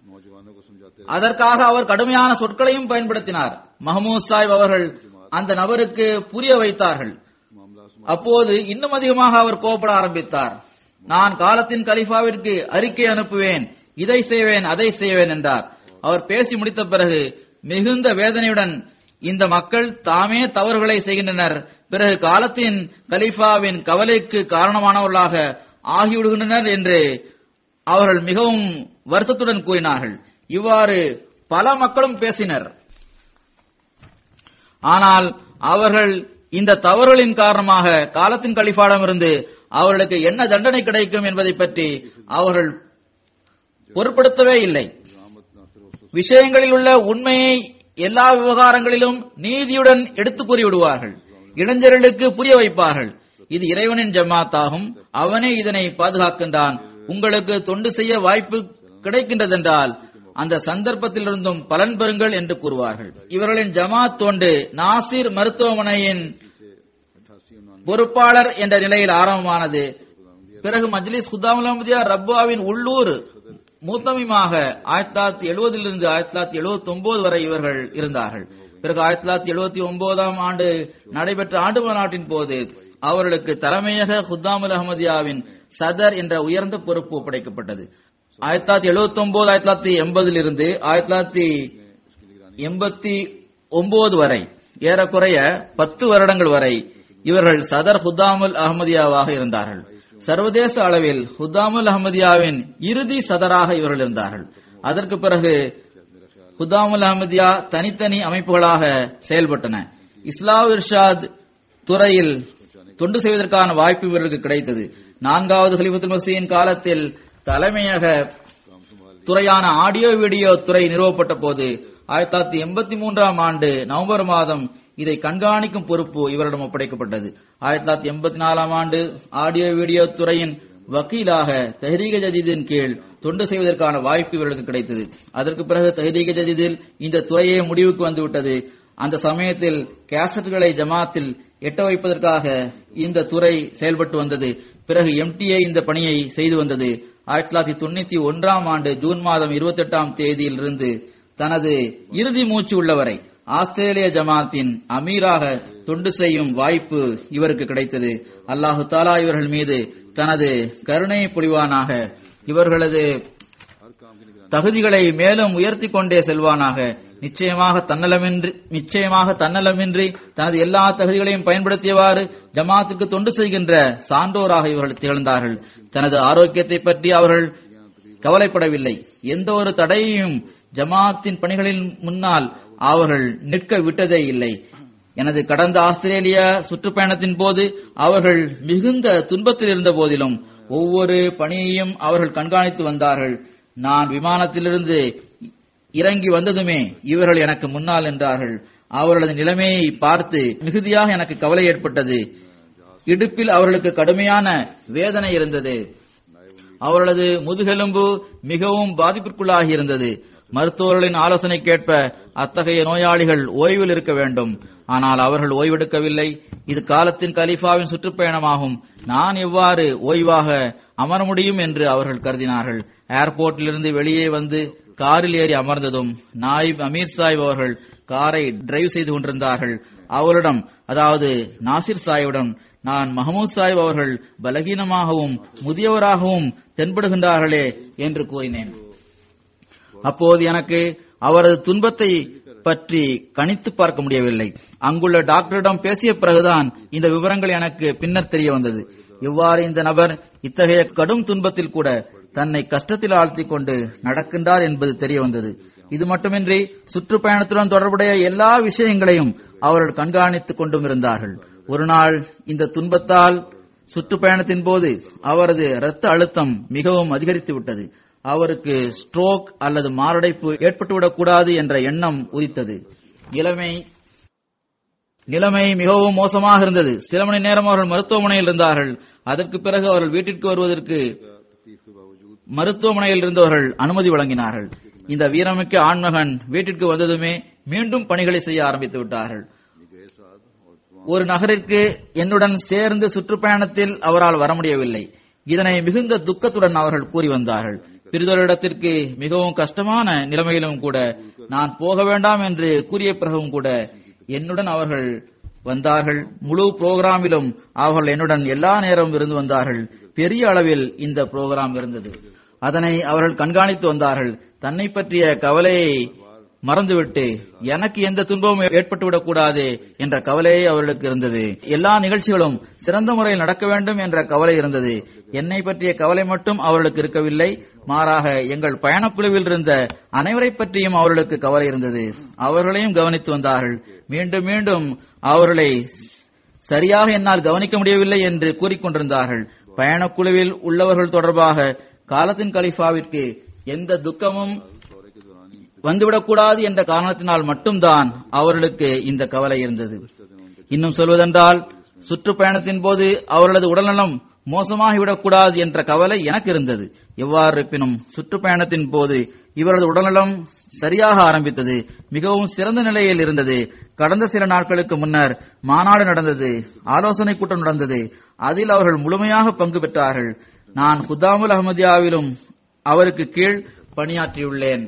அதற்காக அவர் கடுமையான சொற்களையும் பயன்படுத்தினார் மஹமூத் சாஹிப் அவர்கள் அந்த நபருக்கு புரிய வைத்தார்கள் அப்போது இன்னும் அதிகமாக அவர் கோபப்பட ஆரம்பித்தார் நான் காலத்தின் கலிஃபாவிற்கு அறிக்கை அனுப்புவேன் இதை செய்வேன் அதை செய்வேன் என்றார் அவர் பேசி முடித்த பிறகு மிகுந்த வேதனையுடன் இந்த மக்கள் தாமே தவறுகளை செய்கின்றனர் பிறகு காலத்தின் கலிஃபாவின் கவலைக்கு காரணமானவர்களாக ஆகிவிடுகின்றனர் என்று அவர்கள் மிகவும் வருத்தத்துடன் கூறினார்கள் இவ்வாறு பல மக்களும் பேசினர் ஆனால் அவர்கள் இந்த தவறுகளின் காரணமாக காலத்தின் கலிஃபாடமிருந்து அவர்களுக்கு என்ன தண்டனை கிடைக்கும் என்பதை பற்றி அவர்கள் பொருட்படுத்தவே இல்லை விஷயங்களில் உள்ள உண்மையை எல்லா விவகாரங்களிலும் நீதியுடன் எடுத்து கூறிவிடுவார்கள் இளைஞர்களுக்கு புரிய வைப்பார்கள் இது இறைவனின் ஜமாத்தாகும் அவனே இதனை பாதுகாக்கின்றான் உங்களுக்கு தொண்டு செய்ய வாய்ப்பு கிடைக்கின்றதென்றால் அந்த சந்தர்ப்பத்திலிருந்தும் பலன் பெறுங்கள் என்று கூறுவார்கள் இவர்களின் ஜமாத் தொண்டு நாசிர் மருத்துவமனையின் பொறுப்பாளர் என்ற நிலையில் ஆரம்பமானது பிறகு மஜ்லிஸ் குத்தாமுல் அஹமதியா ரப்பாவின் உள்ளூர் மூத்தமிமாக ஆயிரத்தி தொள்ளாயிரத்தி எழுபதிலிருந்து ஆயிரத்தி தொள்ளாயிரத்தி எழுபத்தி ஒன்பது வரை இவர்கள் இருந்தார்கள் பிறகு ஆயிரத்தி தொள்ளாயிரத்தி எழுபத்தி ஒன்பதாம் ஆண்டு நடைபெற்ற ஆண்டு மாநாட்டின் போது அவர்களுக்கு தலைமையக குத்தாமுல் அஹமதியாவின் சதர் என்ற உயர்ந்த பொறுப்பு ஒப்படைக்கப்பட்டது ஆயிரத்தி தொள்ளாயிரத்தி எழுபத்தி ஒன்பது ஆயிரத்தி தொள்ளாயிரத்தி எண்பதிலிருந்து ஆயிரத்தி தொள்ளாயிரத்தி எண்பத்தி ஒன்பது வரை ஏறக்குறைய பத்து வருடங்கள் வரை இவர்கள் சதர் ஹுதாமுல் அஹமதியாவாக இருந்தார்கள் சர்வதேச அளவில் ஹுதாமுல் அஹமதியாவின் இறுதி சதராக இவர்கள் இருந்தார்கள் அதற்கு பிறகு ஹுதாமுல் அஹமதியா தனித்தனி அமைப்புகளாக செயல்பட்டன இஸ்லாம் இர்ஷாத் துறையில் தொண்டு செய்வதற்கான வாய்ப்பு இவர்களுக்கு கிடைத்தது நான்காவது ஹலிஃபத்துல் மசீன் காலத்தில் தலைமையக துறையான ஆடியோ வீடியோ துறை நிறுவப்பட்ட போது ஆயிரத்தி தொள்ளாயிரத்தி எண்பத்தி மூன்றாம் ஆண்டு நவம்பர் மாதம் இதை கண்காணிக்கும் பொறுப்பு இவரிடம் ஒப்படைக்கப்பட்டது ஆயிரத்தி தொள்ளாயிரத்தி எண்பத்தி நாலாம் ஆண்டு ஆடியோ வீடியோ துறையின் வக்கீலாக தஹரீக ஜதீதின் கீழ் தொண்டு செய்வதற்கான வாய்ப்பு இவர்களுக்கு கிடைத்தது அதற்கு பிறகு தஹரீக ஜதீதில் இந்த துறையே முடிவுக்கு வந்துவிட்டது அந்த சமயத்தில் கேசட்டுகளை ஜமாத்தில் எட்ட வைப்பதற்காக இந்த துறை செயல்பட்டு வந்தது பிறகு எம்டிஏ இந்த பணியை செய்து வந்தது ஆயிரத்தி தொள்ளாயிரத்தி தொண்ணூத்தி ஒன்றாம் ஆண்டு ஜூன் மாதம் இருபத்தி எட்டாம் தேதியிலிருந்து தனது இறுதி மூச்சு உள்ளவரை ஆஸ்திரேலிய ஜமாத்தின் அமீராக தொண்டு செய்யும் வாய்ப்பு இவருக்கு கிடைத்தது அல்லாஹு தாலா இவர்கள் மீது தனது கருணை புரிவானாக இவர்களது தகுதிகளை மேலும் உயர்த்தி கொண்டே செல்வானாக நிச்சயமாக தன்னலமின்றி நிச்சயமாக தன்னலமின்றி தனது எல்லா தகுதிகளையும் பயன்படுத்தியவாறு ஜமாத்துக்கு தொண்டு செய்கின்ற சான்றோராக இவர்கள் திகழ்ந்தார்கள் தனது ஆரோக்கியத்தை பற்றி அவர்கள் கவலைப்படவில்லை எந்த ஒரு தடையையும் ஜமாத்தின் பணிகளின் முன்னால் அவர்கள் நிற்க விட்டதே இல்லை எனது கடந்த ஆஸ்திரேலிய சுற்றுப்பயணத்தின் போது அவர்கள் மிகுந்த துன்பத்தில் இருந்த போதிலும் ஒவ்வொரு பணியையும் அவர்கள் கண்காணித்து வந்தார்கள் நான் விமானத்திலிருந்து இறங்கி வந்ததுமே இவர்கள் எனக்கு முன்னால் நின்றார்கள் அவர்களது நிலைமையை பார்த்து மிகுதியாக எனக்கு கவலை ஏற்பட்டது இடுப்பில் அவர்களுக்கு கடுமையான வேதனை இருந்தது அவர்களது முதுகெலும்பு மிகவும் பாதிப்பிற்குள்ளாகி இருந்தது மருத்துவர்களின் ஆலோசனை கேட்ப அத்தகைய நோயாளிகள் ஓய்வில் இருக்க வேண்டும் ஆனால் அவர்கள் ஓய்வெடுக்கவில்லை இது காலத்தின் கலீஃபாவின் சுற்றுப்பயணமாகும் நான் எவ்வாறு ஓய்வாக அமர முடியும் என்று அவர்கள் கருதினார்கள் ஏர்போர்ட்டிலிருந்து வெளியே வந்து காரில் ஏறி அமர்ந்ததும் நாயிப் அமீர் சாஹிப் அவர்கள் காரை டிரைவ் செய்து கொண்டிருந்தார்கள் அவரிடம் அதாவது நாசிர் சாஹிபிடம் நான் மஹமூத் சாஹிப் அவர்கள் பலகீனமாகவும் முதியவராகவும் தென்படுகின்றார்களே என்று கூறினேன் அப்போது எனக்கு அவரது துன்பத்தை பற்றி கணித்து பார்க்க முடியவில்லை அங்குள்ள டாக்டரிடம் பேசிய பிறகுதான் இந்த விவரங்கள் எனக்கு பின்னர் தெரிய வந்தது இவ்வாறு இந்த நபர் இத்தகைய கடும் துன்பத்தில் கூட தன்னை கஷ்டத்தில் ஆழ்த்திக் கொண்டு நடக்கின்றார் என்பது தெரிய வந்தது இது மட்டுமின்றி சுற்றுப்பயணத்துடன் தொடர்புடைய எல்லா விஷயங்களையும் அவர்கள் கண்காணித்துக் கொண்டும் இருந்தார்கள் ஒரு நாள் இந்த துன்பத்தால் சுற்றுப்பயணத்தின் போது அவரது இரத்த அழுத்தம் மிகவும் அதிகரித்து விட்டது அவருக்கு ஸ்ட்ரோக் அல்லது மாரடைப்பு ஏற்பட்டுவிடக் கூடாது என்ற எண்ணம் உதித்தது நிலைமை நிலைமை மிகவும் மோசமாக இருந்தது சில மணி நேரம் அவர்கள் மருத்துவமனையில் இருந்தார்கள் அதற்கு பிறகு அவர்கள் வீட்டிற்கு வருவதற்கு மருத்துவமனையில் இருந்தவர்கள் அனுமதி வழங்கினார்கள் இந்த வீரமிக்க ஆண்மகன் வீட்டிற்கு வந்ததுமே மீண்டும் பணிகளை செய்ய ஆரம்பித்து விட்டார்கள் ஒரு நகரிற்கு என்னுடன் சேர்ந்து சுற்றுப்பயணத்தில் அவரால் வர முடியவில்லை இதனை மிகுந்த துக்கத்துடன் அவர்கள் கூறி வந்தார்கள் பிரிதொரிடத்திற்கு மிகவும் கஷ்டமான நிலைமையிலும் கூட நான் போக வேண்டாம் என்று கூறிய பிறகும் கூட என்னுடன் அவர்கள் வந்தார்கள் முழு புரோகிராமிலும் அவர்கள் என்னுடன் எல்லா நேரமும் இருந்து வந்தார்கள் பெரிய அளவில் இந்த புரோகிராம் இருந்தது அதனை அவர்கள் கண்காணித்து வந்தார்கள் தன்னை பற்றிய கவலையை மறந்துவிட்டு எனக்கு எந்த துன்பமும் ஏற்பட்டுவிடக் கூடாது என்ற கவலையே அவர்களுக்கு இருந்தது எல்லா நிகழ்ச்சிகளும் சிறந்த முறையில் நடக்க வேண்டும் என்ற கவலை இருந்தது என்னை பற்றிய கவலை மட்டும் அவர்களுக்கு இருக்கவில்லை மாறாக எங்கள் பயணக்குழுவில் இருந்த அனைவரை பற்றியும் அவர்களுக்கு கவலை இருந்தது அவர்களையும் கவனித்து வந்தார்கள் மீண்டும் மீண்டும் அவர்களை சரியாக என்னால் கவனிக்க முடியவில்லை என்று கூறிக்கொண்டிருந்தார்கள் பயணக்குழுவில் உள்ளவர்கள் தொடர்பாக காலத்தின் கலிஃபாவிற்கு எந்த துக்கமும் வந்துவிடக்கூடாது என்ற காரணத்தினால் மட்டும்தான் அவர்களுக்கு இந்த கவலை இருந்தது இன்னும் சொல்வதென்றால் சுற்றுப்பயணத்தின் போது அவர்களது உடல்நலம் மோசமாகிவிடக்கூடாது என்ற கவலை எனக்கு இருந்தது எவ்வாறு இருப்பினும் சுற்றுப்பயணத்தின் போது இவரது உடல்நலம் சரியாக ஆரம்பித்தது மிகவும் சிறந்த நிலையில் இருந்தது கடந்த சில நாட்களுக்கு முன்னர் மாநாடு நடந்தது ஆலோசனை கூட்டம் நடந்தது அதில் அவர்கள் முழுமையாக பங்கு பெற்றார்கள் நான் ஹுதாமுல் அஹமதியாவிலும் அவருக்கு கீழ் பணியாற்றியுள்ளேன்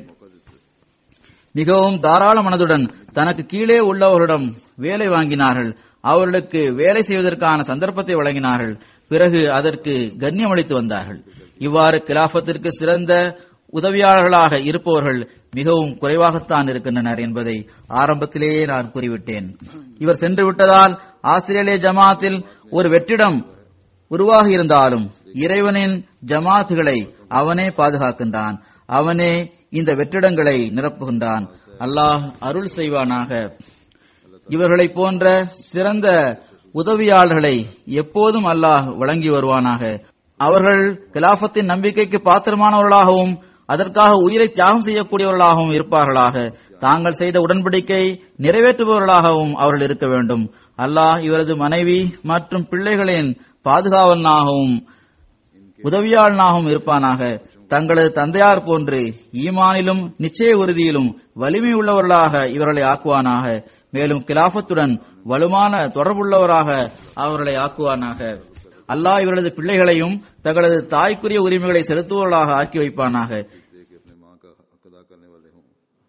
மிகவும் தாராள மனதுடன் தனக்கு கீழே உள்ளவர்களிடம் வேலை வாங்கினார்கள் அவர்களுக்கு வேலை செய்வதற்கான சந்தர்ப்பத்தை வழங்கினார்கள் பிறகு அதற்கு கண்ணியமளித்து வந்தார்கள் இவ்வாறு கிலாபத்திற்கு சிறந்த உதவியாளர்களாக இருப்பவர்கள் மிகவும் குறைவாகத்தான் இருக்கின்றனர் என்பதை ஆரம்பத்திலேயே நான் கூறிவிட்டேன் இவர் சென்று விட்டதால் ஆஸ்திரேலிய ஜமாத்தில் ஒரு வெற்றிடம் உருவாகி இருந்தாலும் இறைவனின் ஜமாத்துகளை அவனே பாதுகாக்கின்றான் அவனே இந்த வெற்றிடங்களை நிரப்புகின்றான் அல்லாஹ் அருள் செய்வானாக இவர்களை போன்ற சிறந்த உதவியாளர்களை எப்போதும் அல்லாஹ் வழங்கி வருவானாக அவர்கள் கிலாபத்தின் நம்பிக்கைக்கு பாத்திரமானவர்களாகவும் அதற்காக உயிரை தியாகம் செய்யக்கூடியவர்களாகவும் இருப்பார்களாக தாங்கள் செய்த உடன்படிக்கை நிறைவேற்றுபவர்களாகவும் அவர்கள் இருக்க வேண்டும் அல்லாஹ் இவரது மனைவி மற்றும் பிள்ளைகளின் பாதுகாவலனாகவும் உதவியாளனாகவும் இருப்பானாக தங்களது தந்தையார் போன்று ஈமானிலும் நிச்சய உறுதியிலும் வலிமை உள்ளவர்களாக இவர்களை ஆக்குவானாக மேலும் கிலாபத்துடன் வலுமான தொடர்புள்ளவராக அவர்களை ஆக்குவானாக அல்லாஹ் இவரது பிள்ளைகளையும் தங்களது தாய்க்குரிய உரிமைகளை செலுத்துவர்களாக ஆக்கி வைப்பானாக दे के अपने माँ का हक अदा करने वाले हों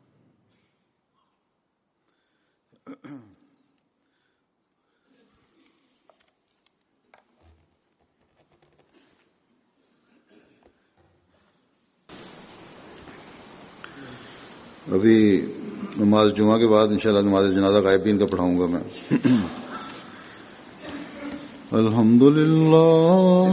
अभी नमाज जुमा के बाद इंशाल्लाह नमाज जनाजा गायबीन का पढ़ाऊंगा मैं अल्हम्दुलिल्लाह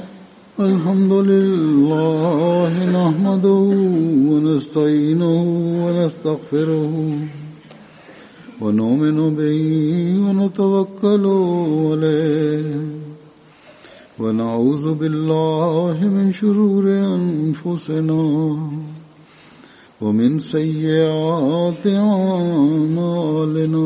अल्हम्दुलिल्लाह नहमदुहु वनस्तईनुहु वनस्तगफिरुहु ونؤمن به ونتوكل عليه ونعوذ بالله من شرور أنفسنا ومن سيئات أعمالنا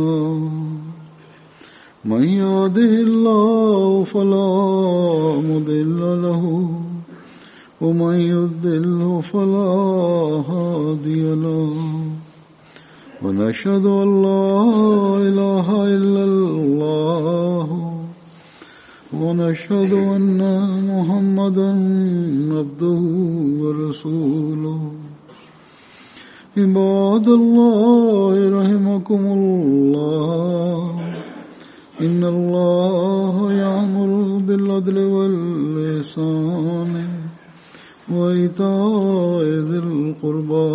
من يهده الله فلا مضل له ومن يضلل فلا هادي له ونشهد أن لا إله إلا الله ونشهد أن محمدا عبده ورسوله عباد الله رحمكم الله إن الله يأمر بالعدل والإحسان وإيتاء ذي القربى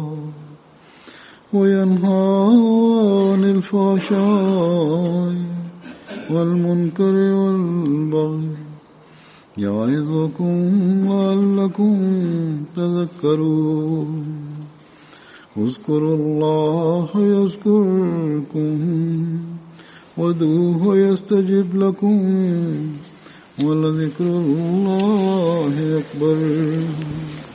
وينهى عن الفحشاء والمنكر والبغي يعظكم لعلكم تذكرون اذكروا الله يذكركم ودوه يستجب لكم ولذكر الله أكبر